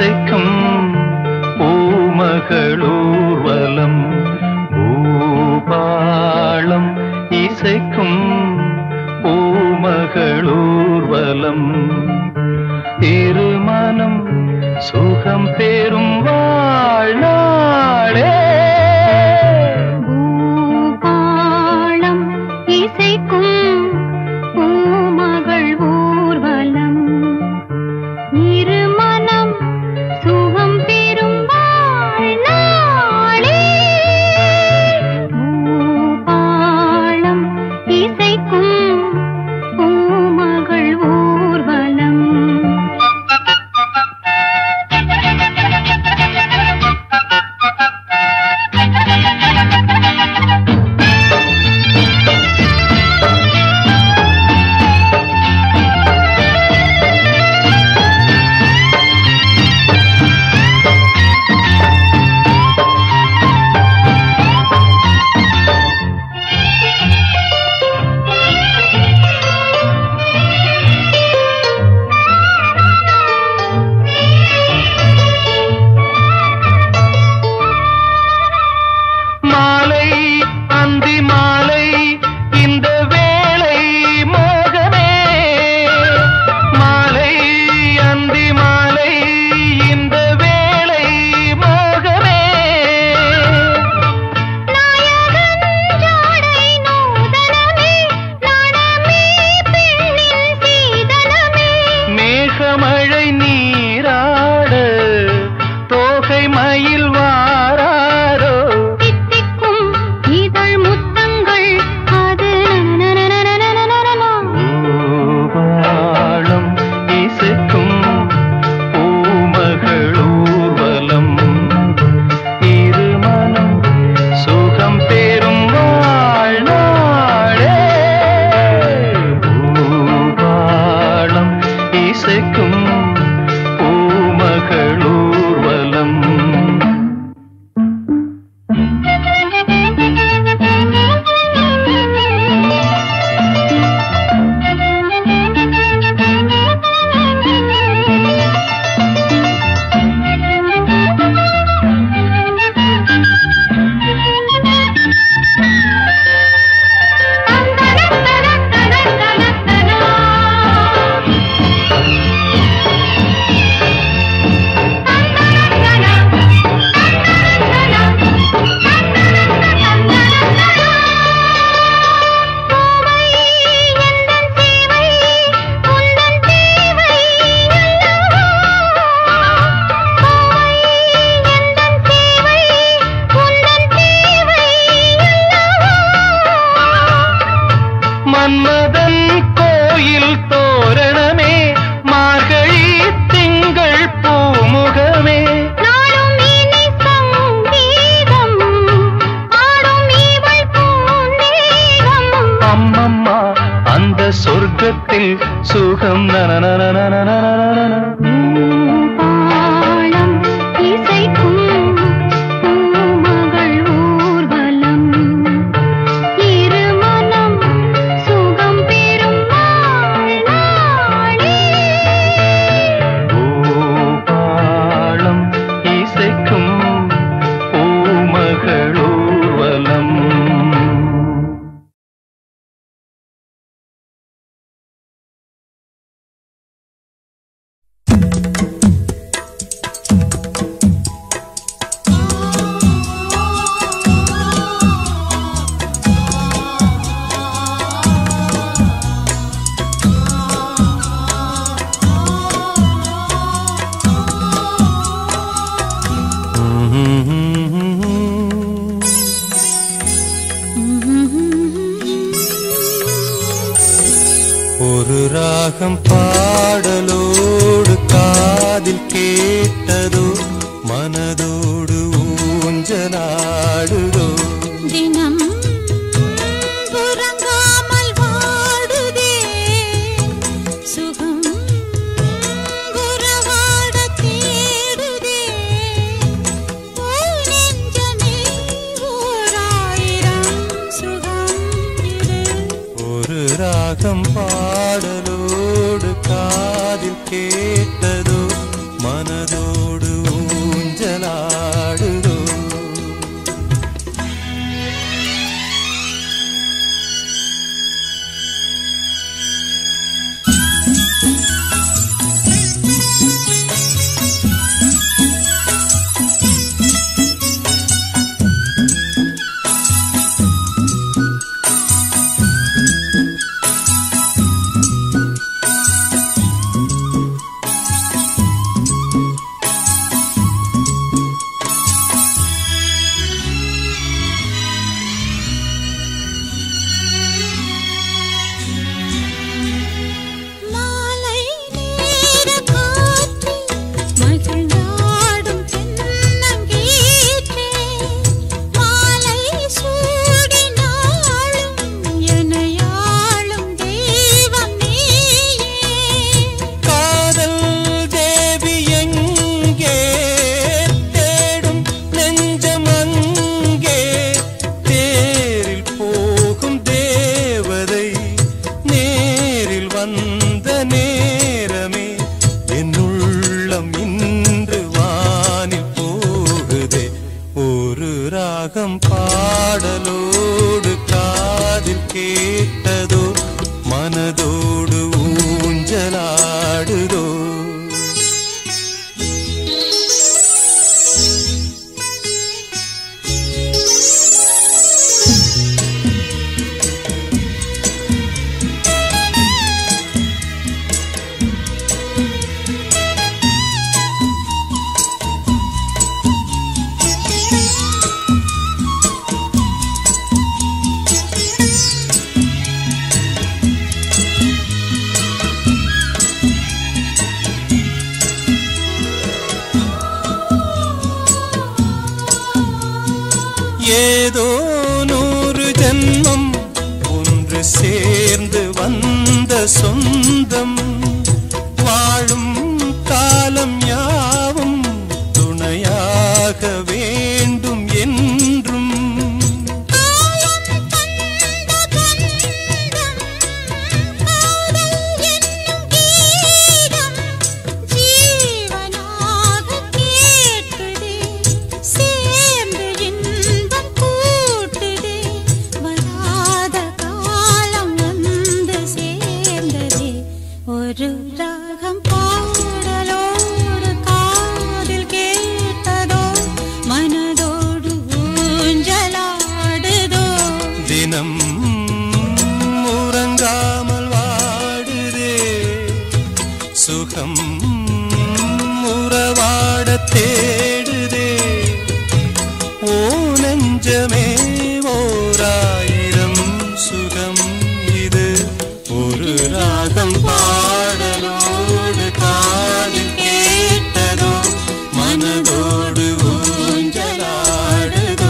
இசைக்கும் பூமகளூர்வலம் பூபாளம் இசைக்கும் பூமகளூர்வலம் திருமணம் சுகம் பெறும் வாழ்நாளே பூபாளம் இசைக்கும் பூமகள் ஊர்வலம் இருமனம் சுகம் பெறும் வாழ்நாளே பூபாளம் இசைக்கும் பூமகள் ஊர்வலம் மாலை அந்தி மாலை இந்த வேளை மோகமே மாலை அந்தி மாலை இந்த வேளை மோகமே நாயகன் ஜாடை நூதனமே நாணமே பெண்ணின் சீதனமே மேகமழை நீராட தோகை மயில் வாராரோ தித்திக்கும் இதழ் முத்தங்கள் அது நனநனநனநனநனநன. பூபாளம் இசைக்கும் பூமகளூர்வலம் இருமனம் சுகம் பெறும் வாழ்நாளே பூபாளம் இசைக்கும் பூமகளூர்வலம் மன்மதன் கோயில் தோரணமே மார்கழி திங்கள் பூமுகமே நாளும் இனி சங்கீதம் ஆடும் இவள் பூந்தேகம் அம்மம்மா அந்த சொர்க்கத்தில் சுகம் நனநனநனநனநனநன. பூபாளம் இசைக்கும் பூமகள் ஊர்வலம் இருமனம் சுகம் பெறும் வாழ்நாளே பூபாளம் இசைக்கும் பூமகளூர்வலம் ஒரு ராகம் பாடலோடு காதில் கேட்டதோ மனதோடு ஊஞ்சலாடுதோ தினம் உறங்காமல் வாடுதே சுகம் உறவாட தேடுதே ஓ நெஞ்சமே ஓராயிரம் சுகம் இது ஒரு ராகம் பாடலோடு காதில் கேட்டதோ மனதோடு கேட்டதோ மனதோடு ஊஞ்சலாடுதோ ஏதோ நூறு ஜென்மம் ஒன்று சேர்ந்து வந்த சொந்தம் வாழும் காலம் யாவும் துணையாக வேண்டும் என்றும் ஒரு ராகம் பாடலோடு காதில் கேட்டதோ மனதோடு ஊஞ்சலாடுதோ தினம் உறங்காமல் வாடுதே சுகம் உறவாட தேடுதே ஓ நெஞ்சமே ஓராயிரம் சுகம் இது ஒரு ராகம் பாடலோடு காதில் கேட்டதோ மனதோடு ஊஞ்சலாடுதோ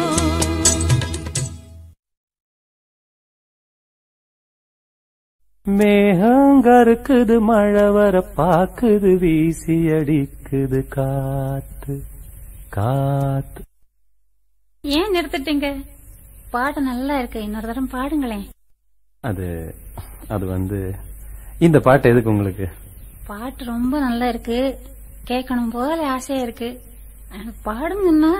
மேகங்கருக்குது மழை வர பாக்குது வீசி அடிக்குது காத்து காத்து ஏன் நிறுத்திட்டீங்க பாட்டு நல்லா இருக்கு இன்னொரு தரம் பாடுங்களேன் அது அது வந்து இந்த பாட்டு எதுக்கு உங்களுக்கு பாட்டு ரொம்ப நல்லா இருக்கு கேட்கணும் போல ஆசையா இருக்கு அஹ், பாடுங்கன்னா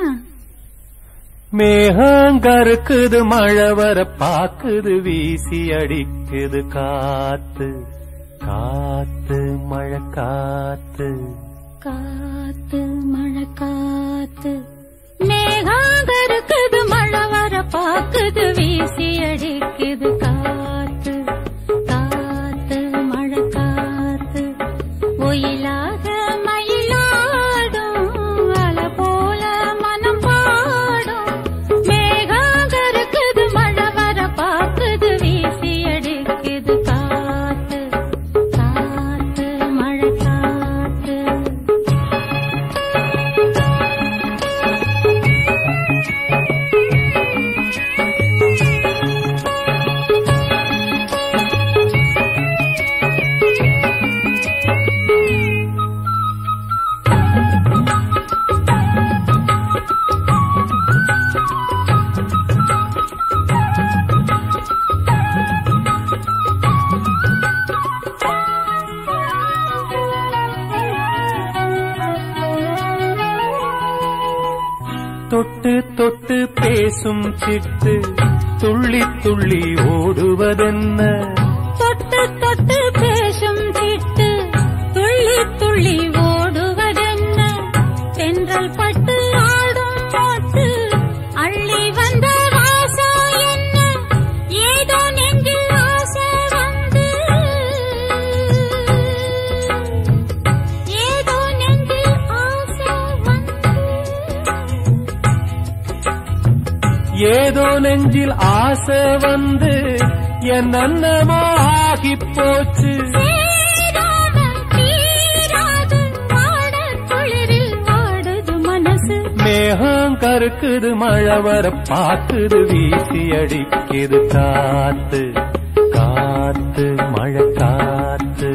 மேகங்கருக்குது மழை வர பாக்குது வீசி அடிக்குது காத்து காத்து மழை காத்து காத்து மழை காத்து மேகாங்க இருக்குது மழை வர பாக்குது வீசி அடிக்குது காத்து காத்து மழை காத்து ஒயிலாக மயிலாடும் அல போல மனம் பாடும் மேகாங்க இருக்குது மழை வர பாக்குது வீசி அடிக்குது காத்து காத்து மழை காத்து தொட்டு தொட்டு பேசும் சிட்டு துள்ளி துள்ளி ஓடுவதென்ன தொட்டு தொட்டு பேசும் திட்டு துள்ளி துள்ளி ஓடுவதென்ன தென்றல் பட்டு ஆடும் போட்டு அள்ளி வந்த வாசம் என்ன ஏதோ நெஞ்சில் ஆசை வந்து ஏதோ நெஞ்சில் ஆசை வந்து ஏதோ நெஞ்சில் ஆசை வந்து என் அன்னமோ ஆகி போச்சு சேராமல் தீராது வாடக் குளிரில் வாடுது மனசு மேகம் கருக்குது மழை வர பாக்குது வீசி அடிக்குது காத்து காத்து மழை காத்து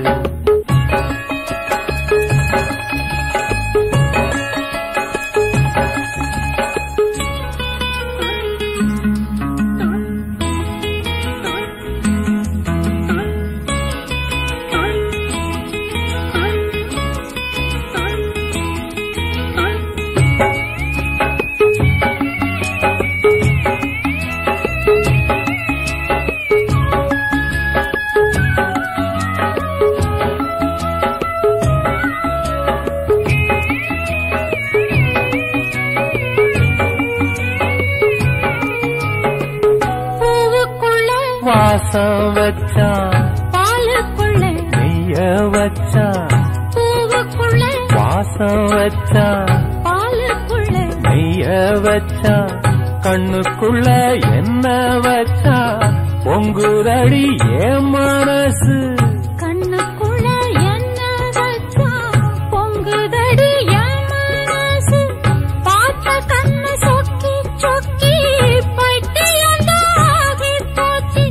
வச்சான் பாலுக்குள்ள நெய்ய வச்சான் பூவுக்குள்ள வாசம் வச்சான் பாலுக்குள்ள நெய்ய வச்சான் கண்ணுக்குள்ள என்ன வச்சான் பொங்குதடி ஏன் மனசு கண்ணுக்குள்ள என்ன வச்சா பொங்குதடி என் மனசு பார்த்த கண்ணு சொக்கி சொக்கி பைத்தியந்தாகி போச்சு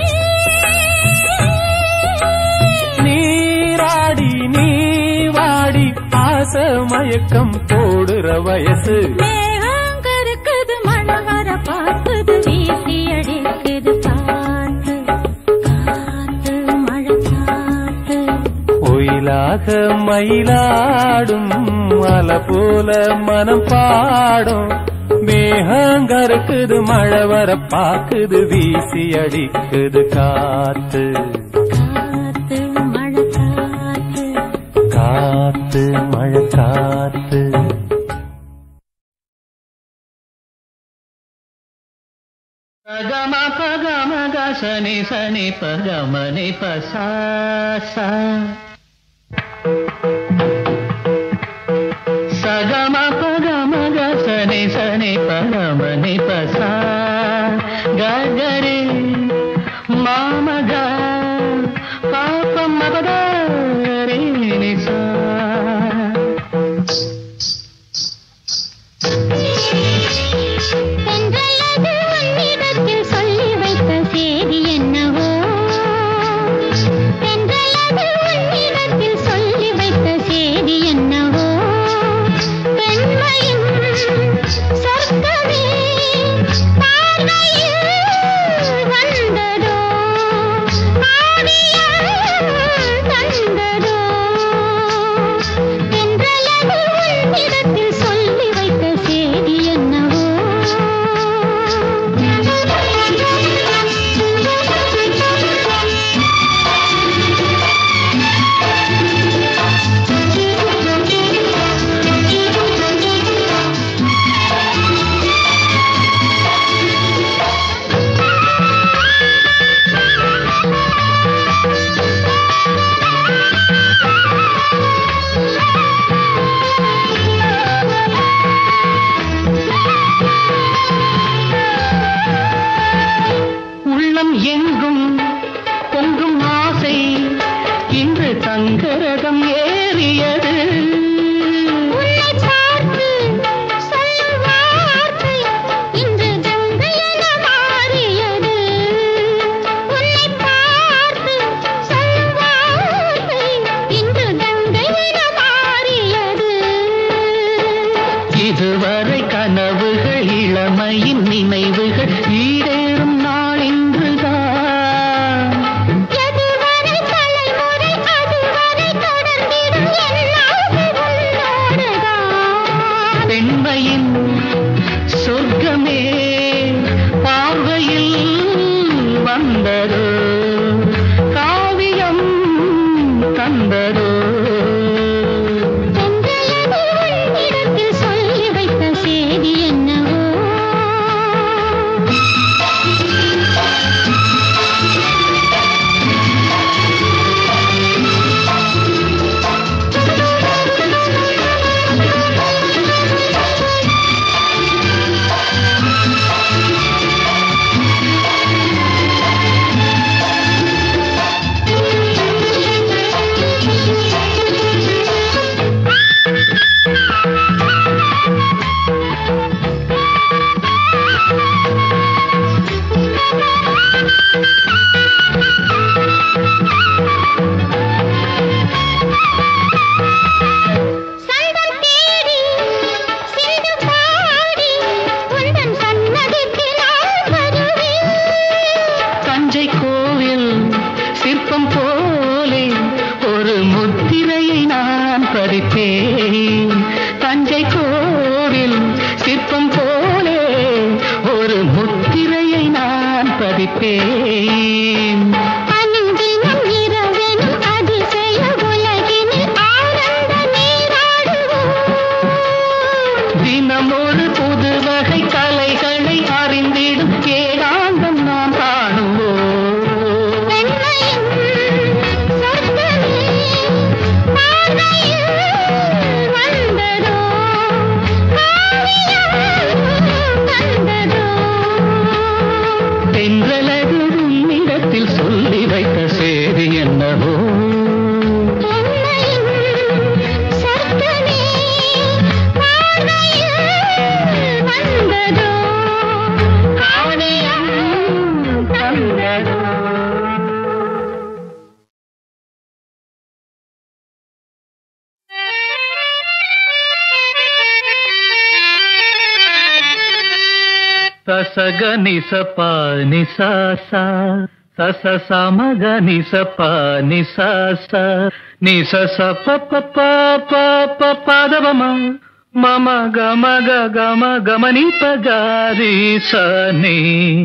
நீராடி நீ வாடி ஆச மயக்கம் போடுற வயசு மேகம் கருக்குது மழை வர பார்க்குது வீசி அடிக்குது காத்து காத்து மழை காத்து ஒயிலாக மயிலாடும் அல போல மனம் பாடும் மேகங்கருக்குது மழை வர பாக்குது வீசி அடிக்குது காத்து காத்து மழை காத்து காத்து மழை காத்து పగమ పగమ గ సని సని పగమ ని ప సా సా సగమ పగమ గ సని సని పగమ ని ప సా గ గ రే మామ గ పాప మపద రే ని సా தென்றலது உன்னிடத்தில் சொல்லி வைத்த செய்தி என்னவோ தென்றலது உன்னிடத்தில் சொல்லி வைத்த செய்தி என்னவோ பெண்மையும் சொர்க்கமே பார்வையில் வந்ததோ ஆவியால் தந்ததோ தென்றலது உன்னிடத்தில் சொல்லி வைத்த செய்தி என்னவோ உள்ளம் எங்கும் பொங்கும் ஆசை இன்று தங்கரகம் ஏறியது உன்னை பார்த்து சொல்லும் வார்த்தை இன்று கங்கை என மாறியது உன்னை பார்த்து சொல்லும் வார்த்தை இன்று கங்கை என மாறியது இதுவரை கனவுகள் இளமையின் நினைவுகள் ஈடேறும் நாள் இன்றுதான் எதுவரை தலைமுறை அதுவரை தொடர்ந்திடும் என்னாது உன்னோடுதான் பெண்மையின் சொர்க்கமே பார்வையில் வந்ததோ காவியம் தந்ததோ தென்றலது உன்னிடத்தில் சொல்லி வைத்த செய்தி என்னவோ சந்தம் தேடி சிந்து பாடி உந்தன் சன்னதிக்கு நான் வருவேன் தஞ்சை கோவில் சிற்பம் போலே ஒரு முத்திரையை நான் பதிப்பேன் தஞ்சை கோவில் சிற்பம் போலே ஒரு முத்திரையை நான் பதிப்பேன் அனுதினம் இரவெனும் அதிசய உலகினில் ஆனந்த நீராடுவோம் தினம் ஒரு புது வகை கலைகளை அறிந்திடும் ஏகாந்தம் நாம் காணுவோம் சசக நிசப்ப நிசாச சச சமக நிசப்ப நிசாச நிசச பப்ப ப பதவம மம கம க கம கமனி பகாரி சனே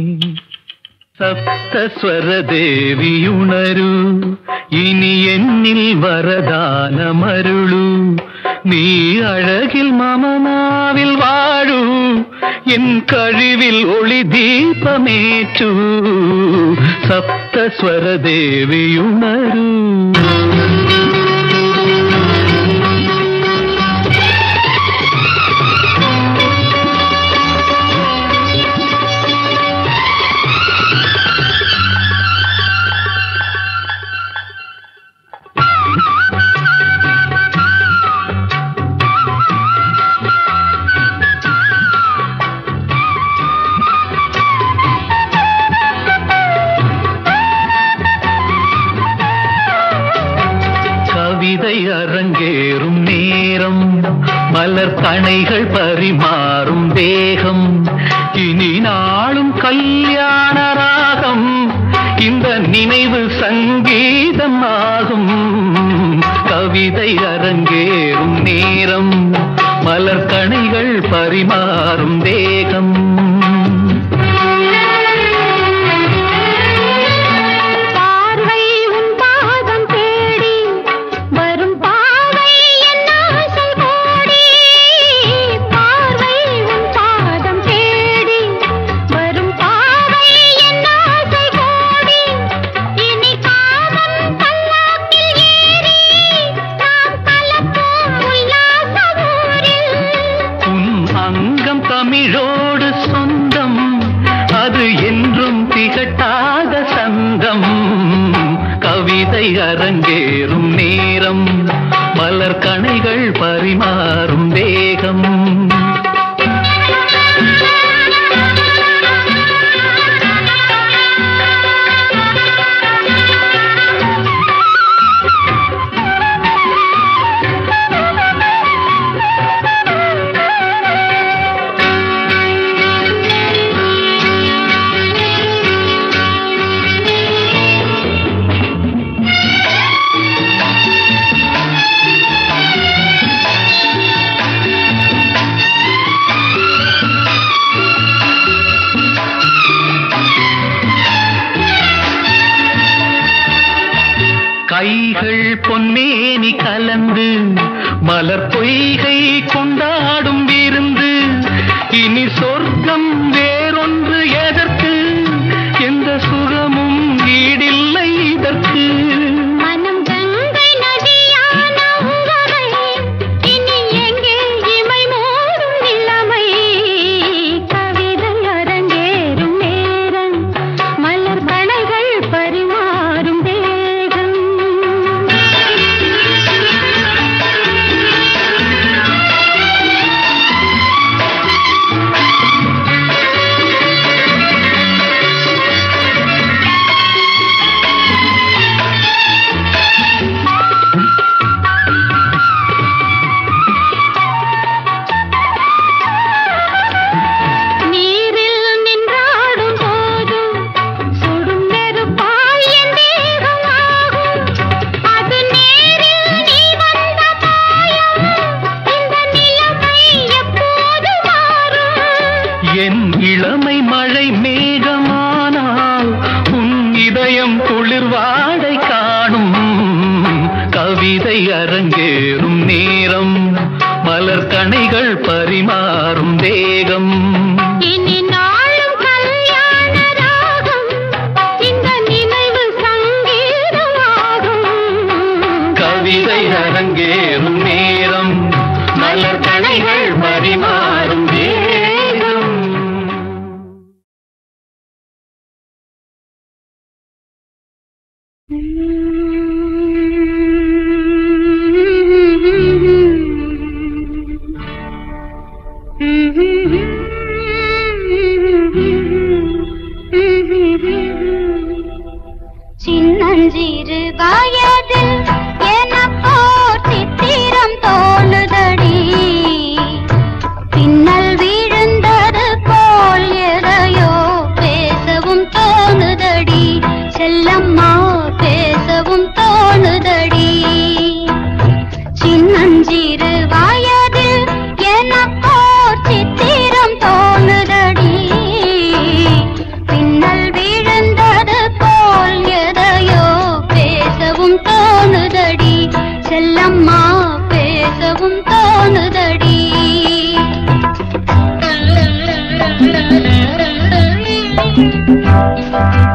സപ്തസ്വര ദേവിയുണരൂ ഇനി എന്നിൽ വരദാനമരുളൂ നീ അഴകിൽ മമനാവിൽ വാഴൂ എൻ കഴിവിൽ ഒളി ദീപമേറ്റു സപ്തസ്വര ദേവിയുണരൂ கவிதை அரங்கேறும் நேரம் மலர் கணைகள் பரிமாறும் தேகம் இனி நாளும் கல்யாண ராகம் இந்த நினைவு சங்கீதம் ஆகும் கவிதை அரங்கேறும் நேரம் மலர் கணைகள் பரிமாறும் தேகம் பார்வை உன் பாதம் தேடி வரும் பாவை என் ஆசை கோடி பார்வை உன் பாதம் தேடி வரும் பாவை என் ஆசை கோடி இனி காமன் பல்லாக்கில் ஏறி நாம் கலப்போம் உல்லாச ஊரில் உன் அங்கம் தமிழோடு சொந்தம் அது என்றும் திகட்டாத சந்தம் கவிதை அரங்கேறும் நேரம் மலர் கணைகள் பரிமாறும் வேகம் கைகள் பொன்னேனி கலந்து மலர் பொய்கை கொண்டாடும் விருந்து இனி சொர்க்கம் வேறொன்று எதற்கு எந்த சுகமும் ஈடில்லை இதற்கு மனம் கங்கை நதியான உறவை இனி எங்கே இமை மூடும் நிலைமை கவிதை அரங்கேறும் நேரம் மலர் கணைகள் பரிமாறும் வேகம் நீரில் நின்றாடும் போதும் சுடும் நெருப்பாய் என் தேகமாகும் அது நேரில் நீ வந்த மாயம் இந்த நிலைமை எப்போது மாறும் என் இளமை மழை மேகமானால் உன் இதயம் குளிர்வாடை காணும் கவிதை அரங்கேறும் நேரம் மலர் கணைகள் பரிமாறும் தேகம் இனி நாளும் கல்யாண ராகம் இந்த நினைவு சங்கீதமாகும் கவிதை அரங்கேறும் நேரம் மலர் கணைகள் பரிமாறும் தேகம் சின்னஞ்சிறு வயதில் எனக்கோர் சித்திரம் தோ சொல்லம்மா பேசவும் தோணுதடி Thank you.